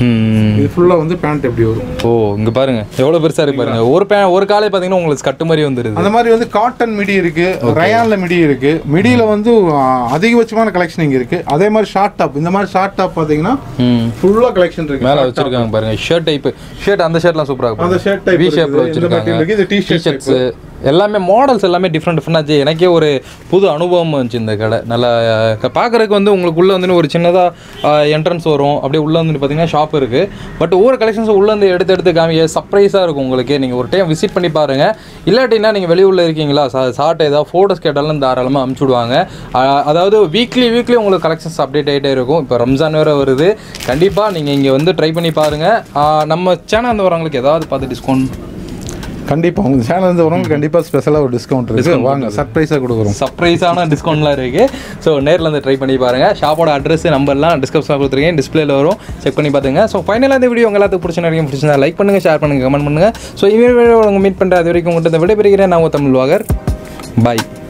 ம் இது ஃபுல்லா வந்து பேண்ட் எப்படி வரும் ஓ இங்க பாருங்க எவ்வளவு பெருசா இருக்கு பாருங்க ஒரு பே ஒரு காலை பாத்தீங்கன்னா உங்களுக்கு கட்டு மாதிரி வந்துருது அந்த மாதிரி வந்து காட்டன் மிடி இருக்கு ரயான்ல மிடி இருக்கு மிடியில வந்து ஆ, அதிகபட்சமான கலெக்ஷன் இங்க இருக்கு அதே மாதிரி ஷார்ட் டாப் இந்த மாதிரி ஷார்ட் டாப் பாத்தீங்கன்னா ம் ஃபுல்லா கலெக்ஷன் இருக்கு மேல வச்சிருக்காங்க பாருங்க ஷர்ட் டைப் ஷர்ட் அந்த ஷர்ட்லாம் சூப்பரா இருக்கும் அந்த ஷர்ட் டைப் வி ஷேப்ல இந்த மெட்டீரியல் இருக்கு இது வச்சிருக்காங்க டி-ஷர்ட் டிஷர்ட்ஸ் எல்லாமே மாடல்ஸ் எல்லாமே டிஃப்ரெண்ட் டிஃப்ரெண்டாச்சு எனக்கே ஒரு புது அனுபவம் இருந்துச்சு இந்த கடை நல்லா அஹ், பார்க்கறதுக்கு வந்து உங்களுக்குள்ள வந்து ஒரு சின்னதாக என்ட்ரன்ஸ் வரும் அப்படியே உள்ள வந்து பார்த்தீங்கன்னா ஷாப் இருக்கு பட் ஒவ்வொரு கலெக்ஷன்ஸ் உள்ள வந்து எடுத்து எடுத்து காமிக்க சர்ப்ரைஸாக இருக்கும் உங்களுக்கு நீங்கள் ஒரு டைம் விசிட் பண்ணி பாருங்க இல்லாட்டினா நீங்கள் வெளியூரில் இருக்கீங்களா சார்ட் ஏதாவது ஃபோட்டோஸ் கேட்டாலும் தாராளமாக அனுப்பிச்சுடுவாங்க அஹ், அதாவது வீக்லி வீக்லி உங்களுக்கு கலெக்ஷன்ஸ் அப்டேட் ஆகிட்டே இருக்கும் இப்போ ரம்ஜான் வேறு வருது கண்டிப்பாக நீங்கள் இங்கே வந்து ட்ரை பண்ணி பாருங்கள் நம்ம சேனல் வந்து வரவங்களுக்கு ஏதாவது பார்த்து டிஸ்கவுண்ட் கண்டிப்பா உங்க சேனல் இருந்து வரவங்க கண்டிப்பா ஸ்பெஷலா ஒரு டிஸ்கவுண்ட் இருக்கு வாங்க சர்ப்ரைஸா கொடுக்குறோம் சர்ப்ரைஸான டிஸ்கவுண்ட்லாம் இருக்குது ஸோ நேரில் வந்து ட்ரை பண்ணி பாருங்கள் ஷாப்போட அட்ரஸ் நம்பர்லாம் டிஸ்கிரிப்ஷனில் கொடுத்துருக்கேன் டிஸ்பிளேல வரும் செக் பண்ணி பார்த்துங்க ஸோ ஃபைனலாக இந்த வீடியோ உங்க எல்லாத்துக்கும் பிடிச்ச நிறைய பிடிச்சிருந்தா லைக் பண்ணுங்கள் ஷேர் பண்ணுங்கள் கமெண்ட் பண்ணுங்கள் ஸோ இவங்க வீடியோ உங்கள் மீட் பண்ணுற அது வரைக்கும் உங்கள்கிட்ட விடைபெறுகிறேன் நான் உங்கள் தமிழ் வாகர் பாய்